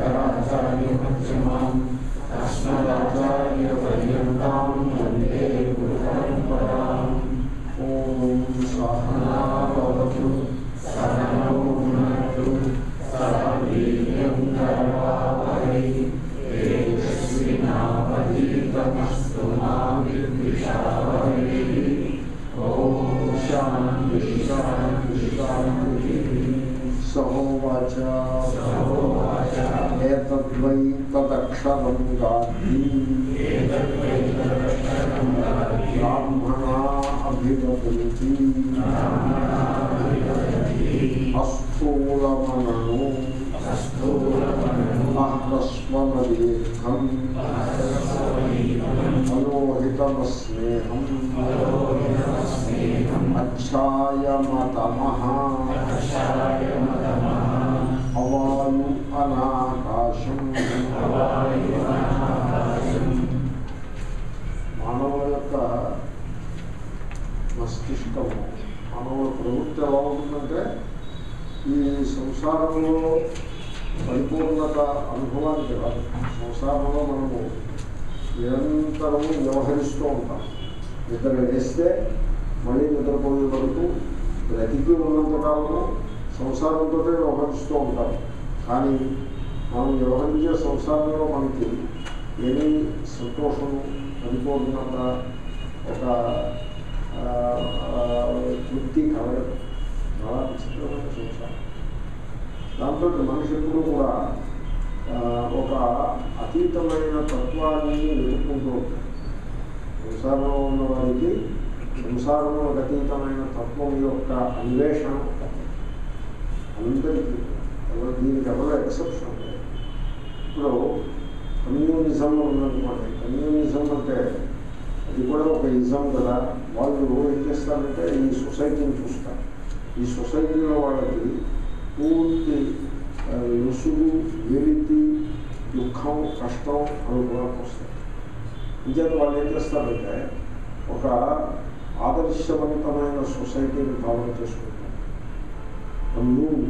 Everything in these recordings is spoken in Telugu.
శంకరాచార్యమధ్యమాం అస్మదాచార్యపర్యంతం వందే గురుపరంపరాం ఓం సహనావతు సహనౌ భునక్తు సహ వీర్యం కరవావహై తేజస్వినావధీతమస్తు మా విద్విషావహై ఓం శాంతి శాంతి శాంతి సహోవాచ సహోవాచ ఏతద్వై తదక్షరం గాది బ్రాహ్మణా అభివదంతి అస్థూలమనను అహ్రస్వమదీర్ఘం మనోహితమస్నేహం అచ్ఛాయమతమః అవాయు అనాకాశం మానవుల యొక్క మస్తిష్కము మానవుల ప్రవృత్తి ఎలా ఉంటుందంటే ఈ సంసారంలో పరిపూర్ణత అనుభవానికి రాదు సంసారంలో మనము నిరంతరము వ్యవహరిస్తూ ఉంటాం నిద్ర వేస్తే మళ్ళీ నిద్రపోయే వరకు బ్రతికి ఉన్నంత కాలము సంసారంతో వ్యవహరిస్తూ ఉంటాం కానీ మనం వ్యవహరించే సంసారంలో మనకి ఏమీ సంతోషము పరిపూర్ణత ఒక ఆ, ఆ, తృప్తి కలగదు చాలా విచిత్రమైన సంసారం దాంతో మనిషి ఎప్పుడు కూడా ఆ, ఒక అతీతమైన తత్వాన్ని వెతుక్కుంటూ ఉంటాడు సంసారంలో ఉన్న వారికి సంసారంలో అతీతమైన తత్వం యొక్క అన్వేషణ ఉంటుంది అందరికీ ఎవరు దీనికి ఎవరు ఎక్సెప్షన్ లేదు ఇప్పుడు కమ్యూనిజం ఉందనుకోండి కమ్యూనిజం అంటే అది కూడా ఒక ఇజం కదా వాళ్ళు ఏం చేస్తారంటే ఈ సొసైటీని చూస్తారు ఈ సొసైటీలో వాళ్ళకి పూర్తి ఆ, రుసుగు వెలితి దుఃఖం కష్టం అనుభవానికి వస్తాయి ఇంకేత వాళ్ళు ఏం చేస్తారంటే ఒక ఆదర్శవంతమైన సొసైటీని భావన చేసుకుంటారు కమ్యూన్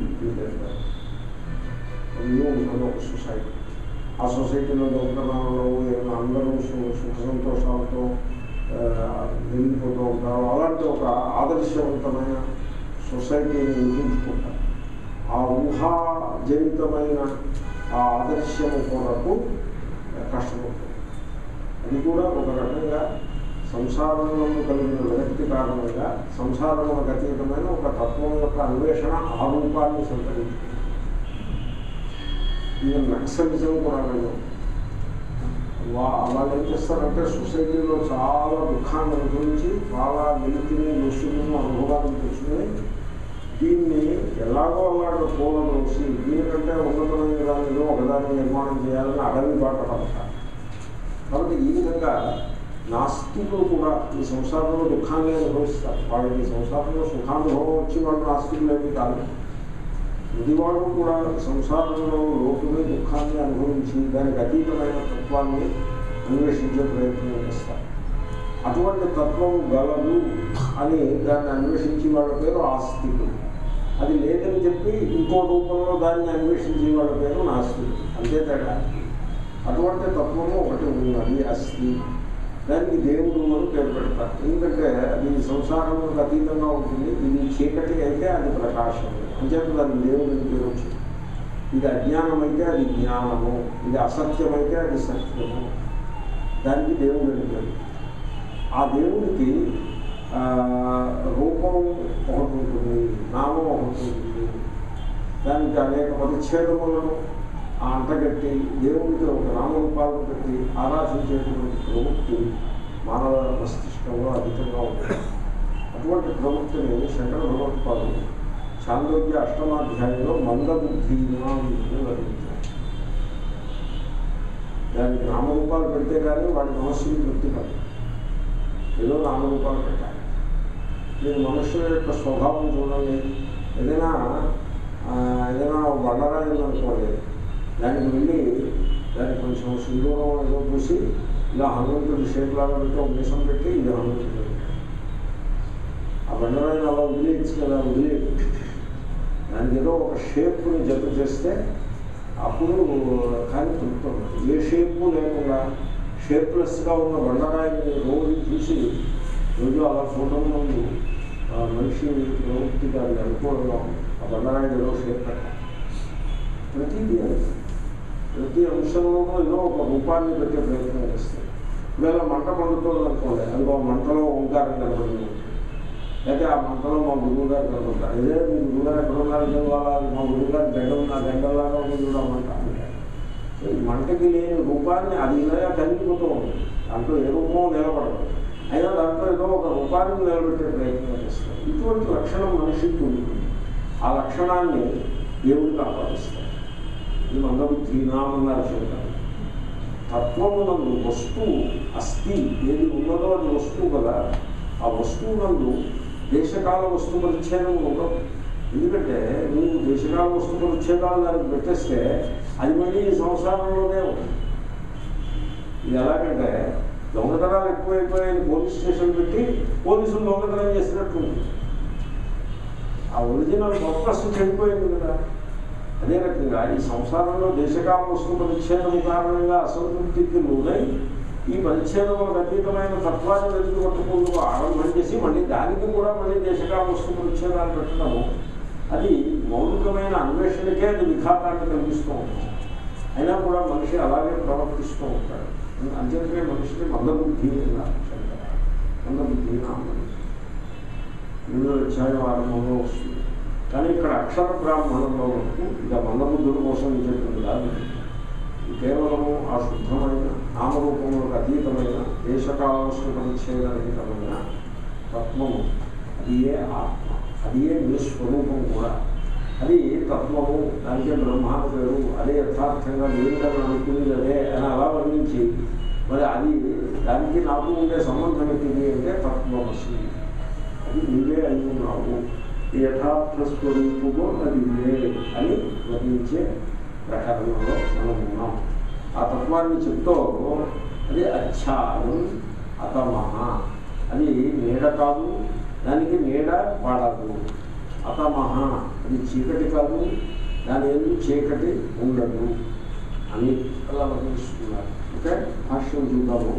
కమ్యూన్ అనే ఒక సొసైటీ ఆ సొసైటీలో దొంగతనాలు ఏమైనా అందరూ సు- సుఖ సంతోషాలతో ఆ, వెళ్ళిపోతూ ఉంటారు అలాంటి ఒక ఆదర్శవంతమైన సొసైటీని ఊహించుకుంటారు ఆ ఊహాజనితమైన ఆ ఆదర్శం కొరకు కష్టపడుతుంది అది కూడా ఒక రకంగా సంసారంలో కలిగిన విరక్తి కారణంగా సంసారంలో అతీతమైన ఒక తత్వం యొక్క అన్వేషణ ఆ రూపాన్ని సంతరించుకుంది ఈవెన్ నక్సలిజం కూడా లేదు వా- వాళ్ళు ఏం చేస్తారంటే సొసైటీలో చాలా దుఃఖాన్ని అనుభవించి చాలా వెలితిని రుసులను అనుభవాన్ని తెచ్చుకుని దీన్ని ఎలాగో అలాగ పూలదోసి దీనికంటే ఉన్నతమైన దానిలో ఒకదాన్ని నిర్మాణం చేయాలని అడవి బాట పడతారు కాబట్టి ఈ విధంగా నాస్తికులు కూడా ఈ సంసారంలో దుఃఖాన్ని అనుభవిస్తారు వాళ్ళకి ఈ సంసారంలో సుఖానుభవం వచ్చి వాళ్ళు నాస్తికులు ఏమి కాదు ప్రతివాడు కూడా సంసారంలో లోటుని దుఃఖాన్ని అనుభవించి దానికి అతీతమైన తత్వాన్ని అన్వేషించే ప్రయత్నం చేస్తారు అటువంటి తత్వం గలదు అని దాన్ని అన్వేషించే వాళ్ళ పేరు ఆస్తికులు అది లేదని చెప్పి ఇంకో రూపంలో దాన్ని అన్వేషించే వాళ్ళ పేరు నాస్తికులు అంతే తేడా అటువంటి తత్వము ఒకటి ఉన్నది అస్థి దానికి దేవుడు అని పేరు పెడతారు ఎందుకంటే అది సంసారంలో అతీతంగా ఉంటుంది ఇది చీకటి అయితే అది ప్రకాశం అంచేత దానికి దేవుడు అని పేరు వచ్చింది ఇది అజ్ఞానం అయితే అది జ్ఞానము ఇది అసత్యం అయితే అది సత్యము దానికి దేవుడు అని పేరు ఆ దేవుడికి ఆ, రూపం ఒకటి ఉంటుంది నామం ఒకటి ఉంటుంది దానికి అనేక పరిచ్ఛేదములను ఆ అంటగట్టి దేవుడికి ఒక నామరూపాలను పెట్టి ఆరాధించేటువంటి ప్రవృత్తి మానవ మస్తిష్కంలో అధికంగా ఉంటుంది అటువంటి ప్రవృత్తిని శంకర భగవత్పాదులు చాంద్రోగ్య అష్టమాధ్యాయంలో మందబుద్ధి వర్ణించారు దానికి నామరూపాలు పెడితే కానీ వాడి మనస్సుకి తృప్తి కాదు ఏదో నామరూపాలు పెట్టాలి మీరు మనుషుల యొక్క స్వభావం చూడండి ఏదైనా ఆ, ఏదైనా ఒక బండరాయి ఉందనుకోండి దానికి వెళ్ళి దానికి కొంచెం సింధూరం ఏదో పూసి ఇలా హనుమంతుడి షేప్ లాగా పెట్టి ఒక మిషన్ పెట్టి ఇది హనుమంతుడు ఆ బండరాయిని అలా వదిలేయచ్చు కదా వదిలేదు దానికి ఏదో ఒక షేప్ని జత చేస్తే అప్పుడు కానీ తృప్తి ఉండదు ఏ షేపు లేకుండా షేప్లెస్గా ఉన్న బండరాయిని రోజు చూసి రోజు అలా చూడడం ముందు ఆ మనిషి ప్రవృత్తిగా అనుకోవడం ఆ బండరాయిని ఏదో షేప్ పెట్టాలి ప్రతిదీ అది ప్రతి అంశంలోనూ ఏదో ఒక రూపాన్ని పెట్టే ప్రయత్నం చేస్తాయి ఇవాళ మంట మండుతుంది అనుకోండి అది ఒక మంటలో ఓంకారం కనపడింది అయితే ఆ మంటలో మా గురువు గారు కనపడతారు ఇదే మీ గురువు గారు ఎక్కడ ఉన్నారు చదవాలి మా గురువు గారు గడ్డ ఉన్న గడ్డలాగా ఉంది కూడా మంట అంటారు. సో ఈ మంటకి లేని రూపాన్ని అది ఇలా కలిగిపోతూ ఉంటుంది దాంట్లో ఏ రూపమో నిలబడదు అయినా దాంట్లో ఏదో ఒక రూపాన్ని నిలబెట్టే ప్రయత్నం చేస్తారు ఇటువంటి లక్షణం మనిషికి ఉంటుంది ఆ లక్షణాన్ని దేవుడికి ఆపాదిస్తారు ఇది మందబుద్ధీనామన్నారు చూడాలి తత్వమునందు వస్తువు అస్థి ఏది ఉన్నదో అది వస్తువు కదా ఆ వస్తువు నందు దేశకాల వస్తు పరిచ్ఛేదం ఉండదు ఎందుకంటే నువ్వు దేశకాల వస్తు పరిచ్ఛేదాలు దానికి పెట్టేస్తే అది మళ్ళీ ఈ సంసారంలోనే ఉంటుంది ఇది ఎలాగంటే దొంగతనాలు ఎక్కువైపోయాయని పోలీస్ స్టేషన్ పెట్టి పోలీసులు దొంగతనం చేసినట్టుంది ఆ ఒరిజినల్ పర్పస్ చెడిపోయింది కదా అదే రకంగా ఈ సంసారంలో దేశకాల వస్తు పరిచ్ఛేదం కారణంగా అసంతృప్తికి లోనై ఈ పరిచ్ఛేదములకు అతీతమైన తత్వాన్ని వెతుకు పట్టుకుంటూ ఆరంభం చేసి మళ్ళీ దానికి కూడా మళ్ళీ దేశకాల వస్తు పరిచ్ఛేదాలు పెట్టడము అది మౌలికమైన అన్వేషణకే అది విఘాతాన్ని కలిగిస్తూ ఉంటుంది అయినా కూడా మనిషి అలాగే ప్రవర్తిస్తూ ఉంటాడు అంతేకానే మనిషిని మందబుద్ధి అన్నారు శంకర. మందబుద్ధి నామని ఎనిమిదో అధ్యాయం ఆరంభంలో వస్తుంది కానీ ఇక్కడ అక్షర బ్రాహ్మణంలో వరకు ఇక మందబుద్ధుల కోసం చెప్పినది కాదు ఇది కేవలము ఆ శుద్ధమైన నామరూపములకు అతీతమైన దేశకాలవస్తు పరిచ్ఛేదరహితమైన తత్వము అది ఏ ఆత్మ అది ఏ మీ స్వరూపం కూడా అది తత్వము దానికే బ్రహ్మాను పేరు అదే యథార్థంగా దేవుడని అనుకునేది అదే అని అలా వర్ణించి మరి అది దానికి నాకు ఉండే సంబంధం ఏంటిది అంటే తత్వమసి అది నీవే అయి ఉన్నావు ఈ యథార్థ స్వరూపము అది నీవే అని వర్ణించే ప్రకరణంలో మనం ఉన్నాం ఆ తత్వాన్ని చెప్తూ అది అచ్ఛాయం అతమహ అది నీడ కాదు దానికి నీడ పడదు అతమహ అది చీకటి కాదు దాని ఏది చీకటి ఉండదు అని అలా వర్ణిస్తున్నారు ఓకే భాష్యం చూద్దాము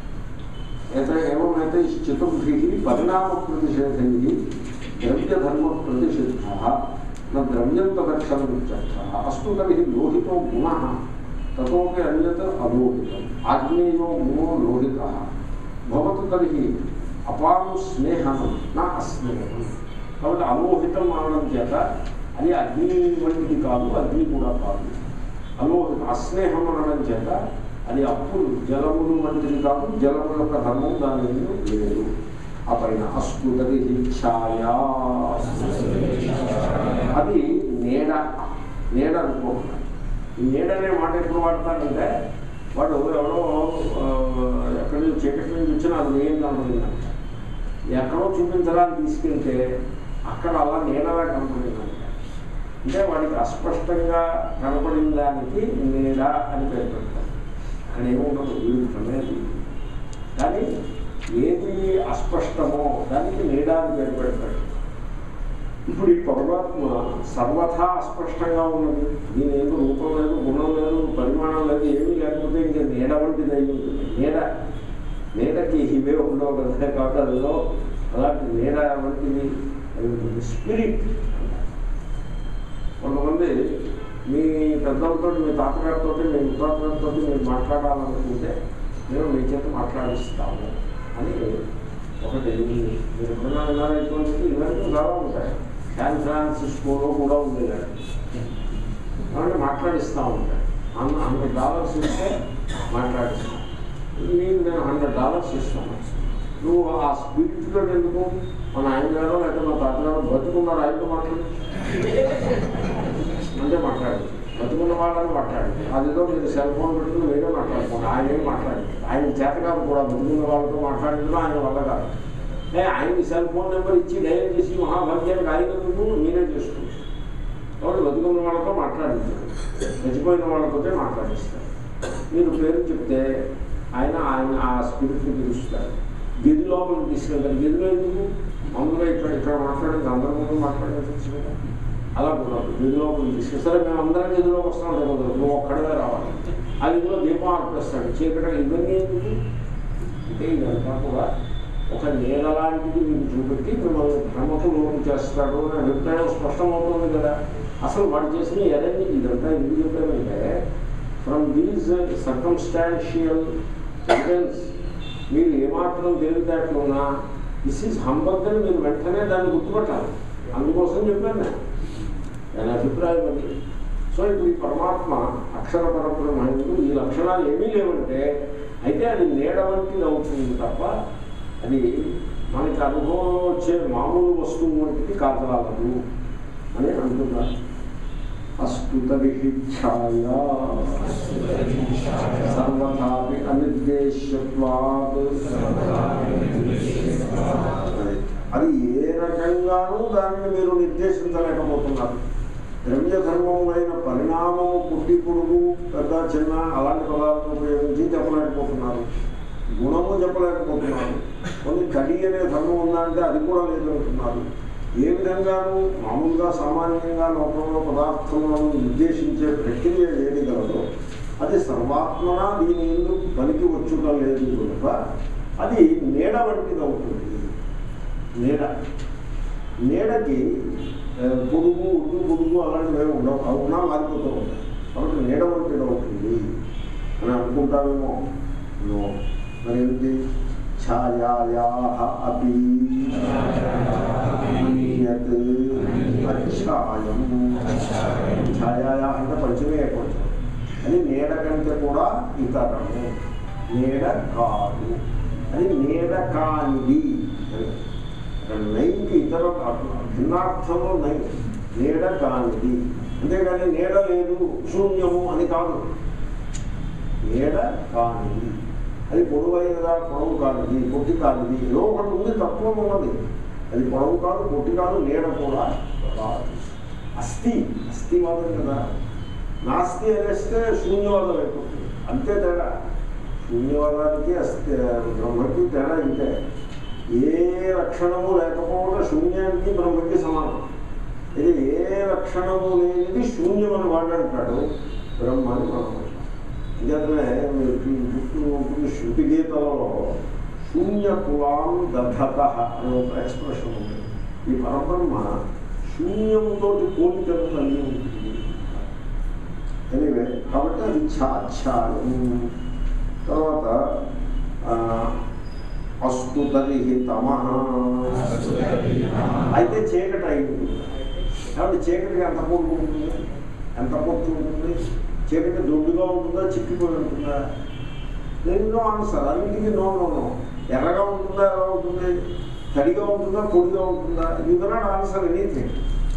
ఎత ఏమైతే చతుర్భి పరిణామ ప్రతిషేధై ద్రవ్యధర్మ ప్రతిషిద్ధ నా ద్రవ్యం తదక్షరం అస్తు తరి లోహితో గుణ తతోపి అన్యత అలోహితం ఆగ్నేయో గుణో లోహిత భవతు తరి అపాను స్నేహం నా అస్నేహం కాబట్టి అలోహితం అనడం చేత అది అగ్ని వంటిది కాదు అగ్ని కూడా కాదు అలోహితం అస్నేహం అనడం చేత అది అప్పులు జలములు వంటిది కాదు జలము యొక్క ధర్మం దాని ఎందు లేదు ఆ పైన అస్కుదరి ఛాయా అది నీడ నీడ అనుకోకుండా ఈ నీడ అనే మాట ఎప్పుడు వాడతారంటే వాడు ఎవరో ఆ, ఎక్కడి నుంచి చీకటి నుంచి వచ్చినా అది నేను కనపడిందంట ఎక్కడో చూపించడానికి తీసుకెళ్తే అక్కడ అలా నీడలా కనపడిందంట అంటే వాడికి అస్పష్టంగా కనపడిన దానికి నీడ అని పేరు పెడతారు అక్కడ ఏముండదు వీడు అనేది కానీ ఏది అస్పష్టమో దానికి నీడ అని పేరు పెడతాడు ఇప్పుడు ఈ పరమాత్మ సర్వథా అస్పష్టంగా ఉన్నది దీని ఏదో రూపం లేదు గుణం లేదు పరిమాణం లేదు ఏమీ లేకపోతే ఇంకా నీడ వంటిది అయి ఉంటుంది నీడ నీడకి ఇవే ఉండవు కదా కాబట్టి అదిలో అలాంటి నీడ వంటిది అది ఉంటుంది స్పిరిట్ కొంతమంది మీ పెద్దలతో మీ తాతగారితో మీ ముత్తాతగారితో మీరు మాట్లాడాలనుకుంటే మేము మీ చేత మాట్లాడిస్తాము అని ఒకటి మీరు ఎప్పుడైనా వినాలైపోయింది ఇలాంటివి చాలా ఉంటాయి శాన్ ఫ్రాన్సిస్కోలో కూడా ఉంది ఇలాంటి కాబట్టి మాట్లాడిస్తూ ఉంటాయి అన్న హండ్రెడ్ డాలర్స్ ఇస్తే మాట్లాడిస్తాం నీకు నేను హండ్రెడ్ డాలర్స్ ఇస్తాను నువ్వు ఆ స్పీడ్తో ఎందుకు మన ఆయన గారు లేకపోతే మా తాతగారు బతుకున్నారు ఆయనతో మాట్లాడు అంటే మాట్లాడు బతుకున్న వాళ్ళని మాట్లాడు అదేదో మీరు సెల్ ఫోన్ పెట్టుకుని వేరే మాట్లాడుకోండి ఆయన ఏం మాట్లాడు ఆయన చేత కాదు కూడా బతుకున్న వాళ్ళతో మాట్లాడడం ఆయన వల్ల కాదు ఏ ఆయనకి సెల్ ఫోన్ నెంబర్ ఇచ్చి డయల్ చేసి మహాభాగ్యానికి ఆయన ఎందుకు మీరే చేసుకోవచ్చు కాబట్టి బతుకున్న వాళ్ళతో మాట్లాడించారు చచ్చిపోయిన వాళ్ళతో మాట్లాడిస్తారు మీరు పేరు చెప్తే ఆయన ఆయన ఆ స్పిరిట్ని పిలుస్తారు గది లోపలికి తీసుకెళ్తారు గదిలో ఎందుకు మామూలుగా ఇక్కడ ఇక్కడ మాట్లాడేది అందరి ముందు మాట్లాడేది కదా అలా కుదరదు గదిలోకి తీసుకు సరే మేము అందరం గదిలోకి వస్తాం అంటే కుదరదు నువ్వు ఒక్కడమే రావాలి ఆ గదిలో దీపం ఆర్పిస్తాడు చీకటి ఇవన్నీ ఎందుకు అంటే ఇదంతా కూడా ఒక నీడ లాంటిది మీకు చూపెట్టి మిమ్మల్ని భ్రమకు లోపు చేస్తాడు అనే అభిప్రాయం స్పష్టమవుతుంది కదా అసలు వాడు చేసిన ఎదండి ఇదంతా ఎందుకు చెప్పానంటే ఫ్రమ్ దీస్ సర్కమ్స్టాన్షియల్ ఎవిడెన్స్ మీరు ఏమాత్రం తెలివితేటలున్నా దిస్ ఈజ్ హంబగ్ అని మీరు వెంటనే దాన్ని గుర్తుపట్టాలి అందుకోసం చెప్పాను నేను దాని అభిప్రాయం అది సో ఇప్పుడు ఈ పరమాత్మ అక్షర పరబ్రహ్మణుడు ఈ లక్షణాలు ఏమీ లేవంటే అయితే అది నీడ వంటిది అవుతుంది తప్ప అది మనకి అనుభవంలో వచ్చే మామూలు వస్తువు వంటిది కాదరాలదు అని అంటున్నారు అస్తుత విహిచ్ఛాయ సర్వథాపి అనిర్దేశత్వాత్ అది ఏ రకంగానూ దానిని మీరు నిర్దేశించలేకపోతున్నారు ద్రవ్య ధర్మములైన పరిణామము పుట్టి పొడుగు పెద్ద చిన్న అలాంటి పదాలను ఉపయోగించి చెప్పలేకపోతున్నారు గుణము చెప్పలేకపోతున్నారు కొన్ని కడి అనే ధర్మం ఉందా అంటే అది కూడా లేదంటున్నారు ఏ విధంగానూ మామూలుగా సామాన్యంగా లోకంలో పదార్థములను నిర్దేశించే ప్రక్రియ ఏది గలదో అది సర్వాత్మన దీని ఎందుకు పనికి వచ్చుట లేదు కనుక అది నీడ వంటిది అవుతుంది నీడ నీడకి ఆ, పొడుగు ఉడ్డు పొడుగు అలాంటివి ఏమి ఉండవు అవి ఉన్నా మారిపోతూ ఉంటాయి కాబట్టి నీడ వంటిది అవుతుంది అని అనుకుంటామేమో నో మరి ఏంటి ఛాయాయా అపి అన్యత్ అఛాయం ఛాయాయా అంటే పంచమే ఏకవచనం అది నీడ కంటే కూడా ఇతరము నీడ కాదు అది నీడ కానిది అని ఇక్కడ నైకి ఇతర భిన్నార్థంలో నై నీడ కానిది అంతేగాని నీడ లేదు శూన్యము అని కాదు నీడ కానిది అది పొడవైనదా పొడవు కానిది పొట్టి కానిది ఏదో ఒకటి ఉంది తత్వం ఉన్నది అది పొడవు కాదు పొట్టి కాదు నీడ కూడా కాదు అస్థి అస్థివాదం కదా నాస్తి అనేస్తే శూన్యవాదం అయిపోతుంది అంతే తేడా శూన్యవాదానికి అస్థి బ్రహ్మకి తేడా ఇంతే ఏ లక్షణము లేకపోవడం శూన్యానికి బ్రహ్మకి సమానం ఇది ఏ లక్షణము లేనిది శూన్యం అని వాడు అంటాడు బ్రహ్మ అని మనం అంటాం ఇంకేతనే మీరు గుర్తు ఉంటుంది శృతి గీతలలో శూన్య కులాం దధత అనే ఒక ఎక్స్ప్రెషన్ ఉంది ఈ పరబ్రహ్మ శూన్యముతో పోలికను కలిగి ఉంటుంది ఎనివే కాబట్టి అది ఛాఛాయం తర్వాత ఆ, అస్తు తరిహి తమ అయితే చీకటి అయింది కాబట్టి చీకటికి ఎంత పొట్టు ఉంటుంది ఎంత పొట్టు ఉంటుంది చీకటి దొడ్డుగా ఉంటుందా చిక్కిపోయి ఉంటుందా దేనిలో ఆన్సర్ అన్నింటికి నో నో నో ఎర్రగా ఉంటుందా ఎలా ఉంటుంది తడిగా ఉంటుందా పొడిగా ఉంటుందా యూ కెనాట్ ఆన్సర్ ఎనీథింగ్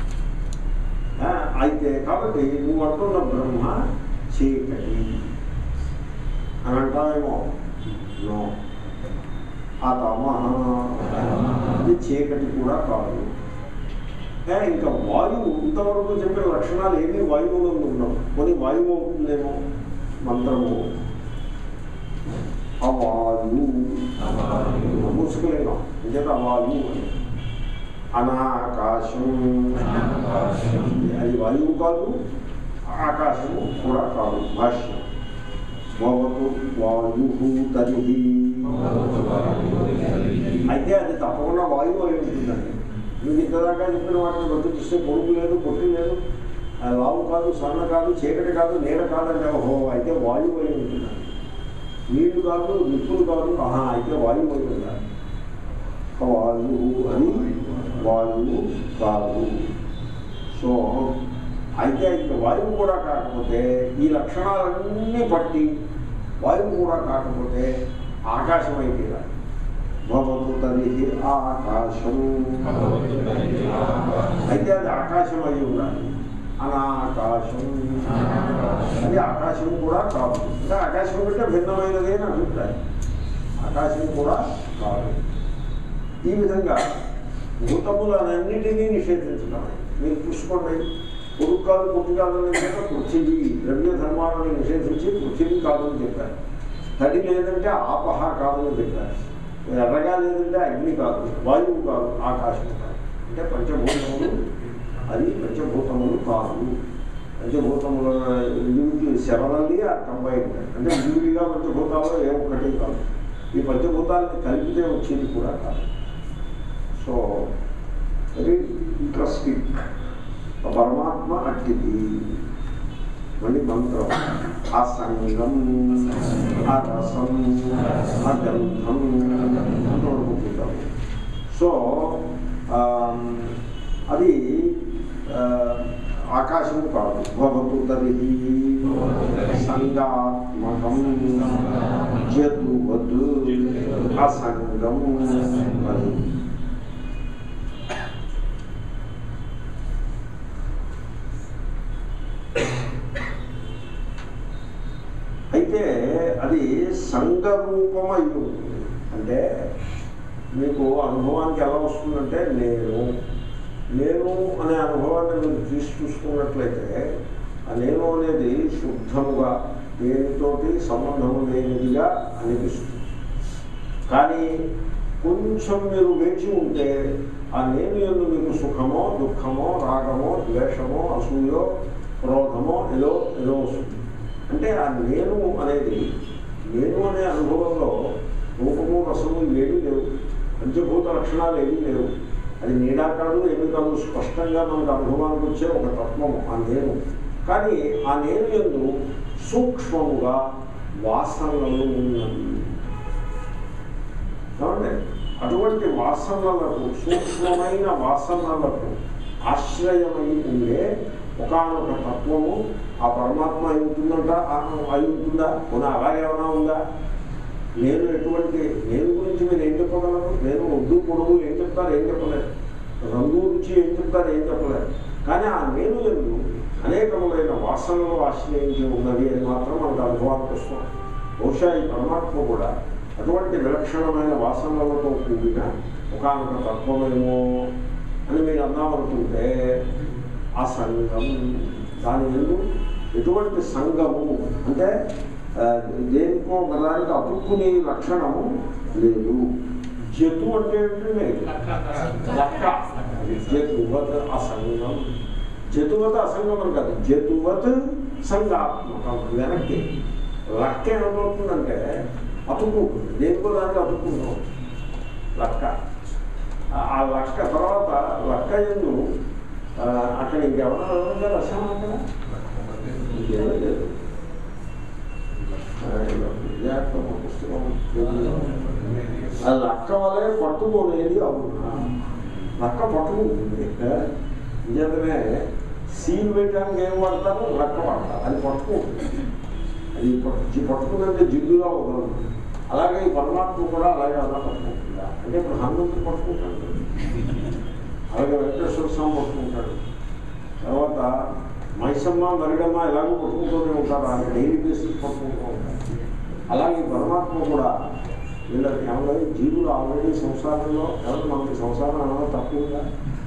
అయితే కాబట్టి నువ్వు అంటున్న బ్రహ్మ చీకటి అని అంటావేమో నో ఆ తమ అది చీకటి కూడా కాదు ఏ, ఇంకా వాయువు ఇంతవరకు చెప్పిన లక్షణాలు ఏమీ వాయువులో ఉండవు కొన్ని వాయువు అవుతుందేమో మంత్రము అవాయు ముసుకలింగం ఇంకేత అవాయు అని అనాకాశం అది వాయువు కాదు ఆకాశము కూడా కాదు భాష్యం భవతు వాయు తరిహి అయితే అది తప్పకుండా వాయువు అయి ఉంటుందండి మీకు ఇంతదాకా చెప్పిన వాటిని బట్టి చూస్తే పొడుగు లేదు పొట్టి లేదు ఆ లావు కాదు సన్న కాదు చీకటి కాదు నీడ కాదంటే ఓహో అయితే వాయువు అయి ఉంటుందండి నీళ్లు కాదు నిప్పులు కాదు ఆహా అయితే వాయువు అయి ఉండాలి వాయువు అని వాయువు కాదు సో అయితే ఇంకా వాయువు కూడా కాకపోతే ఈ లక్షణాలన్నీ పట్టి వాయువు కూడా కాకపోతే ఆకాశం అయితే భవతు తరిహి ఆకాశం అయితే అది ఆకాశం అయి ఉండాలి అనాకాశం అది ఆకాశం కూడా కాదు అంటే ఆకాశం కంటే భిన్నమైనది అని అభిప్రాయం ఆకాశం కూడా కాదు ఈ విధంగా భూతములన్నింటినీ నిషేధించడం మీరు చూసుకోండి పొడుగు కాదు పొట్టి కాదు అనేది పృథివీ ద్రవ్య ధర్మాలను నిషేధించి పృథివీ కాదని చెప్పారు తడి లేదంటే ఆపహ కాదని చెప్పారు ఎర్రగా లేదంటే అగ్ని కాదు వాయువు కాదు ఆకాశం కాదు అంటే పంచభూతములు అది పంచభూతములు కాదు పంచభూతముల ఇండివిజువల్ సెవరల్లీ ఆర్ కంబైన్డ్ అంటే విడివిడిగా పంచభూతాలు ఏ ఒక్కటి కాదు ఈ పంచభూతాలని కలిపితే వచ్చేది కూడా కాదు సో వెరీ ఇంట్రెస్టింగ్ పరమాత్మ అట్టిది మళ్ళీ మంత్రం అసంగం అరసం అగంధం అనుకుంటాం సో ఆమ్, అది ఆ, ఆకాశము కాదు భవతు తరిహి సంగాత్మకం జతువత్ అసంగం అది అయితే అది సంఘరూపమై ఉంటుంది అంటే మీకు అనుభవానికి ఎలా వస్తుందంటే నేను నేను అనే అనుభవాన్ని మీరు తీసి చూసుకున్నట్లయితే ఆ నేను అనేది శుద్ధముగా దేనితోటి సంబంధము లేనిదిగా అనిపిస్తుంది కానీ కొంచెం మీరు వేచి ఉంటే ఆ నేను ఎందు మీకు సుఖమో దుఃఖమో రాగమో ద్వేషమో అసూయో క్రోధమో ఏదో ఏదో వస్తుంది అంటే ఆ నేను అనేది నేను అనే అనుభవంలో రూపము రసము ఏమీ లేవు పంచభూత లక్షణాలు ఏమీ లేవు అది నీడా కాదు ఏమీ కాదు స్పష్టంగా మనకు అనుభవానికి వచ్చే ఒక తత్వము ఆ నేను కానీ ఆ నేను ఎందు సూక్ష్మముగా వాసనలు ఉన్నవి ఏమండి అటువంటి వాసనలకు సూక్ష్మమైన వాసనలకు ఆశ్రయమై ఉండే ఒకనొక తత్వము ఆ పరమాత్మ అయి ఉంటుందంట ఆ- అయి ఉంటుందా పోనీ అలాగే ఏమైనా ఉందా నేను ఎటువంటి నేను గురించి మీరు ఏం చెప్పగలరు నేను ఒడ్డు పొడుగు ఏం చెప్తారు ఏం చెప్పలేరు రంగు రుచి ఏం చెప్తారు ఏం చెప్పలేరు కానీ ఆ నేను ఎందు అనేకములైన వాసనలు ఆశ్రయించి ఉన్నవి అని మాత్రం మనకు అనుభవానికి వస్తాం బహుశా ఈ పరమాత్మ కూడా అటువంటి విలక్షణమైన వాసనలతో కూడిన ఒకనొక తత్వమేమో అని మీరు అందామనుకుంటే ఆ సంఘం దాని ఎందు ఎటువంటి సంఘము అంటే ఆ, దేనికో ఒకదానికి అతుక్కునే లక్షణము లేదు జతు అంటే ఏంటండి లక్క జతువత్ అసంగం జతువత్ అసంగం అని కాదు జతువత్ సంగాత్మకం వెనక్కి లక్క ఏమవుతుందంటే అతుక్కుంటుంది దేనికో దానికి అతుక్కుంటాం లక్క ఆ- ఆ లక్క తర్వాత లక్క ఎందు ఆ, అక్కడ ఇంకెవరైనా ఎవరైనా రసం అక్కడ ఇంకేమీ లేదు ఆ, విద్యార్థి ఒక పుస్తకం అది లక్క వలె పట్టుకోనేది అవునా లక్క పట్టుకుంటుంది నిజంగానే సీల్ వేయడానికి ఏం వాడతారు లక్క వాడతారు అది పట్టుకుంటుంది అది పట్టు పట్టుకుందంటే జిడ్డుగా వదలదు అలాగే ఈ పరమాత్మ కూడా అలాగే అలా పట్టుకుంటుందా అంటే ఇప్పుడు హనుమంతుడు పట్టుకుంటాడు అలాగే వెంకటేశ్వర స్వామి పట్టుకుంటాడు తర్వాత మైసమ్మ మరిడమ్మ ఎలాగో పట్టుకుంటూనే ఉంటారు ఆయన డైలీ బేసిస్ పట్టుకుంటూ ఉంటారు అలాగే ఈ పరమాత్మ కూడా వీళ్ళకి ఏమన్నా జీవులు ఆల్రెడీ సంసారంలో ఎవరు మనకి సంసారం ఏమైనా తక్కువగా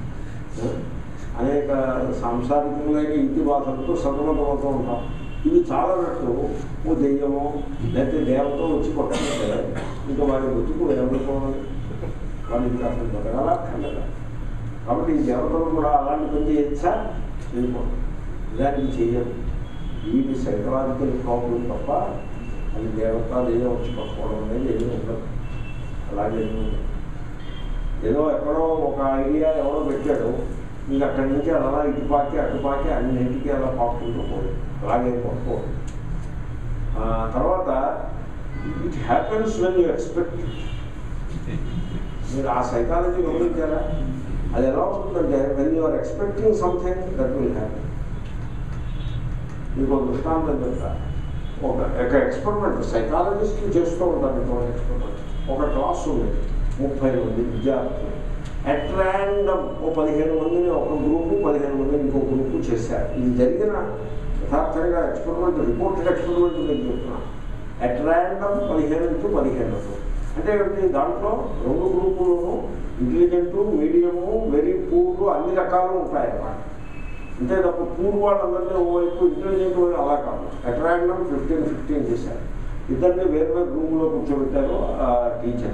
అనేక సాంసారికములైన ఇంటి బాధలతో సతమతమవుతూ ఉంటాం ఇవి చాలా రట్టు ఓ దెయ్యమో లేకపోతే దేవత వచ్చి పట్టుకుంటే ఇంకా వారి బతుకు ఎవరుకోవాలి వాళ్ళు ఇంకా అసలు బతకాల అక్కర్లేదా కాబట్టి ఈ దేవతలు కూడా అలాంటి పని చేయొచ్చా చేయకూడదు ఇలాంటివి చేయరు వీటి సైకలాజికల్ ప్రాబ్లం తప్ప అది దేవత దెయ్యం వచ్చి పట్టుకోవడం అనేది ఏమీ ఉండదు అలాగే ఏమీ ఉండదు ఏదో ఎక్కడో ఒక ఐడియా ఎవరో పెట్టాడు ఇంకా అక్కడి నుంచి అలా ఇటుపాకి అటుపాకి అన్నింటికి అలా పాపుకుంటూ పోయి అలాగే పట్టుకోడు ఆ, తర్వాత it happens when you expect మీరు ఆ సైకాలజీ గమనించారా అది ఎలా ఉంటుందంటే when you are expecting something that will happen మీకు ఒక దృష్టాంతం చెప్తా ఒక ఒక ఎక్స్పెరిమెంట్ సైకాలజిస్ట్ చేస్తూ ఉంటారు మీకు ఒక ఎక్స్పెరిమెంట్ ఒక క్లాస్ ఉంది ముప్పై మంది విద్యార్థులు అట్ ర్యాండమ్ ఓ పదిహేను మందిని ఒక గ్రూపు పదిహేను మందిని ఇంకో గ్రూపు చేశారు ఇది జరిగిన యథార్థంగా ఎక్స్పెరిమెంట్ రిపోర్టెడ్ ఎక్స్పెరిమెంట్ నేను చెప్తున్నా అట్ ర్యాండమ్ పదిహేను టు పదిహేను అంటే ఏమిటి దాంట్లో రెండు గ్రూపులను ఇంటెలిజెంట్ మీడియము వెరీ పూర్ అన్ని రకాలు ఉంటాయి అన్నమాట అంతే తప్ప పూర్ వాళ్ళందరినీ ఓవైపు ఇంటెలిజెంట్ వాళ్ళు అలా కాదు అట్ ర్యాండమ్ ఫిఫ్టీన్ ఫిఫ్టీన్ చేశారు ఇద్దరిని వేరు వేరు రూమ్లో కూర్చోబెట్టారు ఆ టీచర్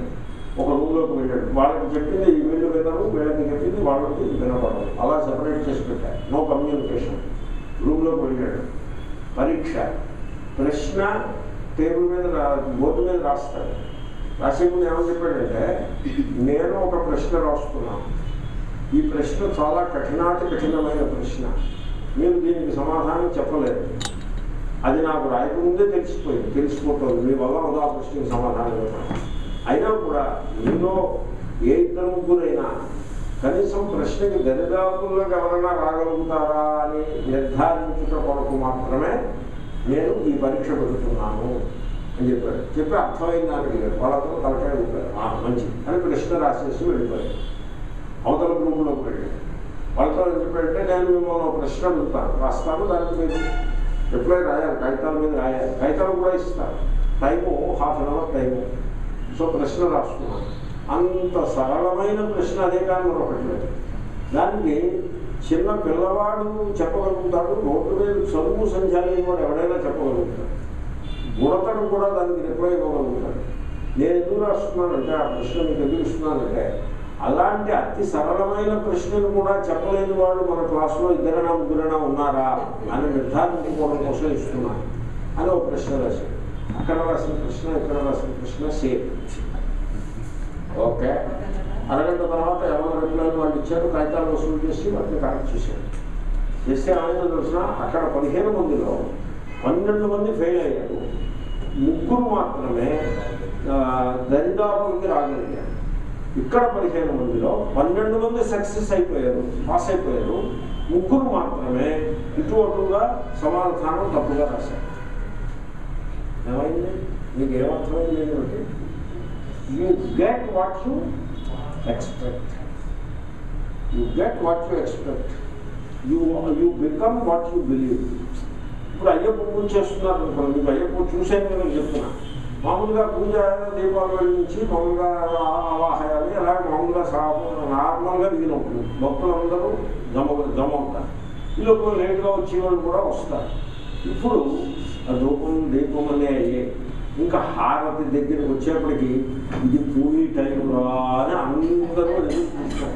ఒక రూమ్లోకి వెళ్ళాడు వాళ్ళకి చెప్పింది ఈ వీళ్ళు వినరు వీళ్ళకి చెప్పింది వాళ్ళకి వినపడదు అలా సెపరేట్ చేసి పెట్టారు నో కమ్యూనికేషన్ రూమ్లోకి వెళ్ళాడు పరీక్ష ప్రశ్న టేబుల్ మీద రా- బోర్డు మీద రాస్తాడు రాసే ముందు ఏమని చెప్పాడంటే నేను ఒక ప్రశ్న రాస్తున్నాను ఈ ప్రశ్న చాలా కఠినాతి కఠినమైన ప్రశ్న మీరు దీనికి సమాధానం చెప్పలేదు అది నాకు రాయకముందే తెలిసిపోయింది తెలిసిపోతుంది మీ వల్ల ఉదా ప్రశ్నకి సమాధానం చెప్పడం అయినా కూడా మీలో ఏ ఇద్దరు ముగ్గురైనా కనీసం ప్రశ్నకి దరిదాపుల్లో ఎవరైనా రాగలుగుతారా అని నిర్ధారించుట కొరకు మాత్రమే నేను ఈ పరీక్ష పెడుతున్నాను అని చెప్పాడు చెప్పి అర్థమైంది అని అడిగాడు వాళ్ళతో తలకాయ ఊపారు "ఆ, మంచిది అని ప్రశ్న రాసేసి వెళ్ళిపోయాడు అవతల గ్రూపులోకి వెళ్ళాడు వాళ్ళతో ఏం చెప్పాడంటే నేను మిమ్మల్ని ఒక ప్రశ్న అడుగుతాను రాస్తాను దానికి మీరు రిప్లై రాయాలి కాగితాల మీద రాయాలి కాగితాలు కూడా ఇస్తారు time half an hour time so ప్రశ్న రాస్తున్నాను అంత సరళమైన ప్రశ్న అదే కానీ మరొకటి లేదు దానికి చిన్న పిల్లవాడు చెప్పగలుగుతాడు రోడ్డు మీద చదువు సంచాలని వాడు ఎవడైనా చెప్పగలుగుతాడు గుడతడు కూడా దానికి రిప్లై ఇవ్వగలుగుతాడు నేను ఎందుకు రాస్తున్నానంటే ఆ ప్రశ్న మీకు ఎందుకు ఇస్తున్నానంటే అలాంటి అతి సరళమైన ప్రశ్నలు కూడా చెప్పలేని వాళ్ళు మన క్లాసులో ఇద్దరైనా ముగ్గురైనా ఉన్నారా అని నిర్ధారించుకోవడం కోసం ఇస్తున్నాను అని ఒక ప్రశ్న రాశాడు అక్కడ రాసిన ప్రశ్న ఇక్కడ రాసిన ప్రశ్న సేమ్ ఓకే అరగంట తర్వాత ఎవరు రిప్లైలు వాళ్ళు ఇచ్చారు కాగితాలు వసూలు చేసి వాటిని కరెక్ట్ చేశారు చేస్తే ఆయన తెలిసిన అక్కడ పదిహేను మందిలో పన్నెండు మంది ఫెయిల్ అయ్యారు ముగ్గురు మాత్రమే ఆ, దరిదాపులకి రాగలిగారు ఇక్కడ పదిహేను మందిలో పన్నెండు మంది సక్సెస్ అయిపోయారు పాస్ అయిపోయారు ముగ్గురు మాత్రమే ఇటు అటుగా సమాధానం తప్పుగా రాశారు ఏమైంది మీకు ఏమర్థమైంది ఏంటంటే you get what you expect you get what you expect you you become what you believe ఇప్పుడు అయ్యప్ప పూజ చేస్తున్నారు అనుకోండి మీకు అయ్యప్ప చూసాను కదా నేను చెప్తున్నా మామూలుగా పూజ దీపావళి నుంచి మామూలుగా ఆవాహయాలు అలాగే మామూలుగా సా- నార్మల్గా దిగిన ఉంటుంది భక్తులందరూ జమ జమ అవుతారు ఈ లోపల లేట్గా వచ్చేవాళ్ళు కూడా వస్తారు ఇప్పుడు ఆ ధూపం దీపం అనే అయ్యే ఇంకా హారతి దగ్గరికి వచ్చేప్పటికి ఇది పూరి టైం రా అని అందరూ ఎదురు చూస్తారు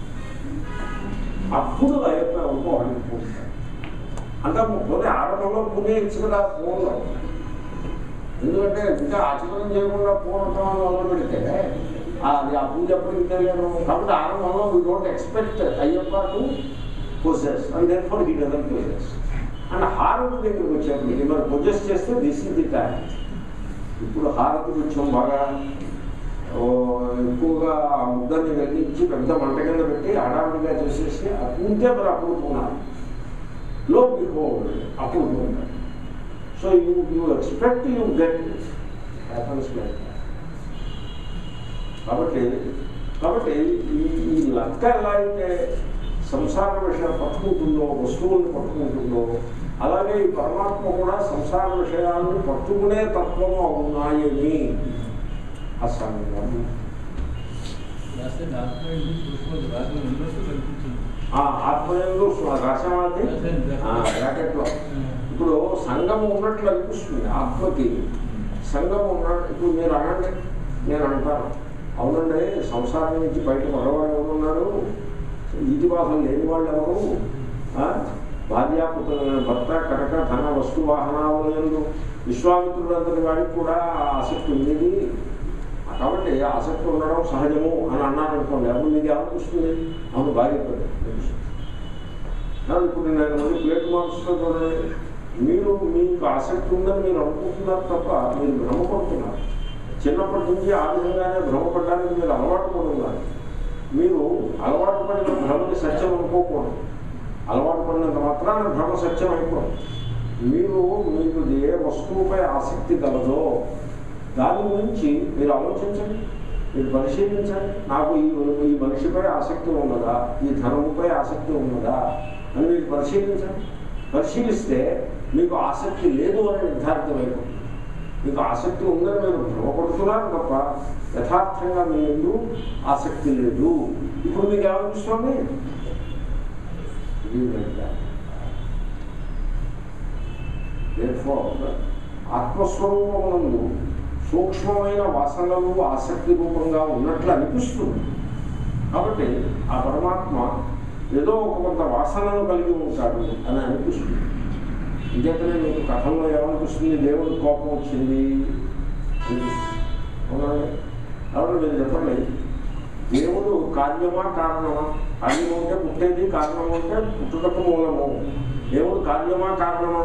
అప్పుడు అయ్యప్ప ఎవరికో అడిగిపోతారు అంతా పోతే ఆరంభంలో పుణ్య ఇచ్చు కదా పూర్ణం ఎందుకంటే ఇంకా ఆచరణ చేయకుండా పూర్ణత్వం మొదలు పెడితే ఆ- అది ఆ పూజ ఎప్పటికి తెలియదు కాబట్టి ఆరంభంలో we don't expect Ayyappa to possess and then for he doesn't possess and హారతి దగ్గరికి వచ్చేప్పటికి మరి పొజెస్ చేస్తే దిస్ ఇస్ ది టైం ఇప్పుడు హారతి కొంచెం బాగా ఓ, ఎక్కువగా ఆ ముద్దని వెలిగించి పెద్ద మంట కింద పెట్టి హడావిడిగా చేసేసి ఆ పూంతే మరి అప్పుడు పూనాలి లో బిహోల్డ్ అప్పుడు పూనాలి so you you expect you get happens like కాబట్టి కాబట్టి ఈ ఈ లక్క ఎలా అయితే సంసార విషయం పట్టుకుంటుందో వస్తువుల్ని పట్టుకుంటుందో అలాగే ఈ పరమాత్మ కూడా సంసార విషయాలను పట్టుకునే తత్వము ఉన్నాయని అసంగం రాస్తే ఆత్మ ఎందుకు చూసుకోదు రాత్రి ఉన్నట్టు కనిపించింది ఆ ఆత్మయంలో రసమాది బ్రాకెట్లో ఇప్పుడు సంఘం ఉన్నట్లు అనిపిస్తుంది ఆత్మకి సంఘం ఉన్న ఇప్పుడు మీరు అనండి నేను అంటాను అవునండి సంసారం నుంచి బయట మగవాడు ఎవరున్నారు ఈటి బాధలు లేని వాళ్ళు ఎవరు ఆ? భార్యాపుత్రులైన భర్త కటక ధన వస్తు వాహనాలు విశ్వామిత్రులందరి వాడికి కూడా ఆ ఆసక్తి ఉండేది కాబట్టి ఆసక్తి ఉండడం సహజము అని అన్నాను అనుకోండి అప్పుడు మీకు ఏమనిపిస్తుంది అవును బాగా చెప్పాడు అనిపిస్తుంది. కానీ ఇప్పుడు నేను మళ్ళీ ప్లేట్ మార్క్స్లో చూడండి మీరు మీకు ఆసక్తి ఉందని మీరు అనుకుంటున్నారు తప్ప మీరు భ్రమపడుతున్నారు చిన్నప్పటి నుంచి ఆ విధంగానే భ్రమపడడానికి మీరు అలవాటు పడి ఉన్నారు మీరు అలవాటు పడిన భ్రమని సత్యం అనుకోకూడదు అలవాటు పడినంత మాత్రాన భ్రమ సత్యం అయిపోదు మీరు మీకు ఏ వస్తువుపై ఆసక్తి కలదో దాని గురించి మీరు ఆలోచించండి మీరు పరిశీలించండి నాకు ఈ ఈ మనిషిపై ఆసక్తి ఉన్నదా ఈ ధనముపై ఆసక్తి ఉన్నదా అని మీరు పరిశీలించండి పరిశీలిస్తే మీకు ఆసక్తి లేదు అని నిర్ధారితమైపోతుంది మీకు ఆసక్తి ఉందని మీరు భ్రమపడుతున్నారు తప్ప యథార్థంగా మీ ఎందు ఆసక్తి లేదు ఇప్పుడు మీకు ఏమనిపిస్తుంది ఇది లేదు. Therefore, ఆత్మస్వరూపమునందు సూక్ష్మమైన వాసనలు ఆసక్తి రూపంగా ఉన్నట్లు అనిపిస్తుంది కాబట్టి ఆ పరమాత్మ ఏదో ఒక కొంత వాసనను కలిగి ఉంటాడు అని అనిపిస్తుంది ఇంకేతనే మీకు కథంలో ఏమనిపిస్తుంది దేవుడి కోపం వచ్చింది అనిపిస్తుంది అవునండి కాబట్టి మీరు చెప్పండి దేవుడు కార్యమా కారణమా కార్యం ఉంటే పుట్టేది కారణం ఉంటే పుట్టుటకు మూలము దేవుడు కార్యమా కారణమా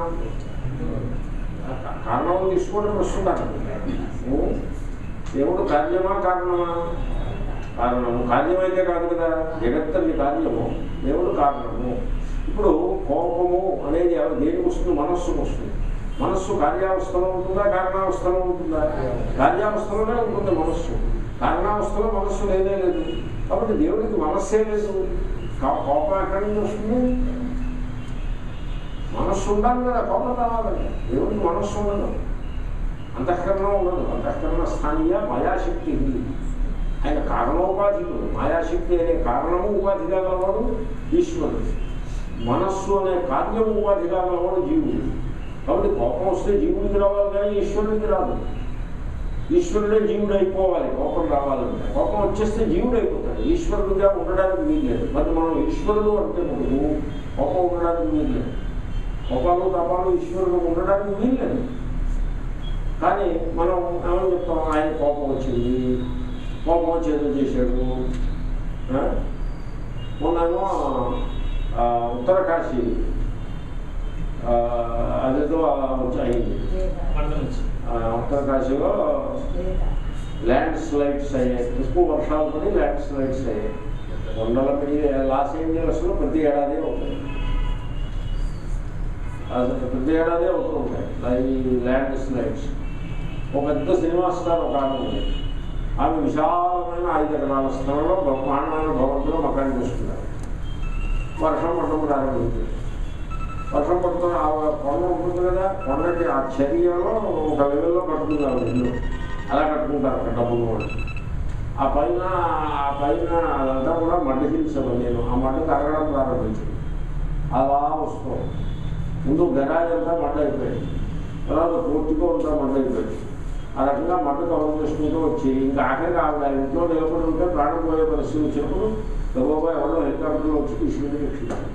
కారణం తీసుకోవడం వస్తుంటారు దేవుడు కార్యమా కారణమా కారణము కార్యమైతే కాదు కదా జగత్తని కార్యము దేవుడు కారణము ఇప్పుడు కోపము అనేది ఎవరు దేనికి వస్తుంది మనస్సుకు వస్తుంది మనస్సు కార్యావస్థలో ఉంటుందా కారణావస్థలో ఉంటుందా కార్యావస్థలోనే ఉంటుంది మనస్సు కారణావస్థలో మనస్సు లేదే లేదు కాబట్టి దేవుడికి మనస్సే లేదు కా- కోపం ఎక్కడి నుంచి వస్తుంది మనస్సు ఉండాలి కదా కోపం రావాలంటే దేవుడికి మనస్సు ఉండదు అంతఃకరణ ఉండదు అంతఃకరణ స్థానీయ మాయాశక్తి ఉంది ఆయన కారణోపాధికుడు మాయాశక్తి అనే కారణము ఉపాధిగా గలవాడు ఈశ్వరుడు మనస్సు అనే కార్యము ఉపాధిగా గలవాడు జీవుడు కాబట్టి కోపం వస్తే జీవుడికి రావాలి కానీ ఈశ్వరుడికి రాదు ఈశ్వరుడే జీవుడు అయిపోవాలి కోపం రావాలంటే కోపం వచ్చేస్తే జీవుడు అయిపోతాడు ఈశ్వరుడిగా ఉండడానికి వీల్లేదు మరి మనం ఈశ్వరుడు అంటే మనకు కోపం ఉండడానికి వీల్లేదు కోపాలు తపాలు ఈశ్వరుడు ఉండడానికి వీల్లేదు కానీ మనం ఏమని చెప్తాం ఆయన కోపం వచ్చింది కోపం వచ్చి ఏదో చేశాడు ఆ? మొన్నేమో ఆ, ఉత్తర కాశీ ఆ, అదేదో వచ్చి అయింది ఆ, ఉత్తర కాశీలో ల్యాండ్ స్లైడ్స్ అయ్యాయి ఎక్కువ వర్షాలు పడి ల్యాండ్ స్లైడ్స్ అయ్యాయి కొండల మీద లాస్ ఏంజలస్లో ప్రతి ఏడాది అవుతాయి అది ప్రతి ఏడాది అవుతూ ఉంటాయి ఈ ల్యాండ్ స్లైడ్స్ ఒక పెద్ద సినిమా స్టార్ ఒక ఆమె ఉంది ఆమె విశాలమైన ఐదు ఎకరాల స్థలంలో బ్రహ్మాండమైన భవంతులో మకాన్ చేసుకున్నారు వర్షం పడడం ప్రారంభించింది వర్షం పడుతున్న ఆ కొండ ఉంటుంది కదా కొండకి ఆ చర్యలో ఒక లెవెల్లో కట్టుకుంటారు ఇల్లు అలా కట్టుకుంటారు అక్కడ డబ్బులు వాళ్ళు ఆ పైన ఆ పైన అదంతా కూడా మడ్డి హిల్స్ నేను ఆ మడ్డి కరగడం ప్రారంభించింది అలా వస్తాం ముందు గరాజ్ అంతా మడ్డ అయిపోయింది తర్వాత పూర్తిగా అంతా మడ్డ అయిపోయింది ఆ రకంగా మడ్డ కవర్ చేసుకుంటూ వచ్చి ఇంకా ఆఖరికి ఆవిడ ఇంట్లో నిలబడి ఉంటే ప్రాణం పోయే పరిస్థితి వచ్చినప్పుడు గబోబా ఎవరో హెలికాప్టర్లో వచ్చి తీసుకుని రక్షించారు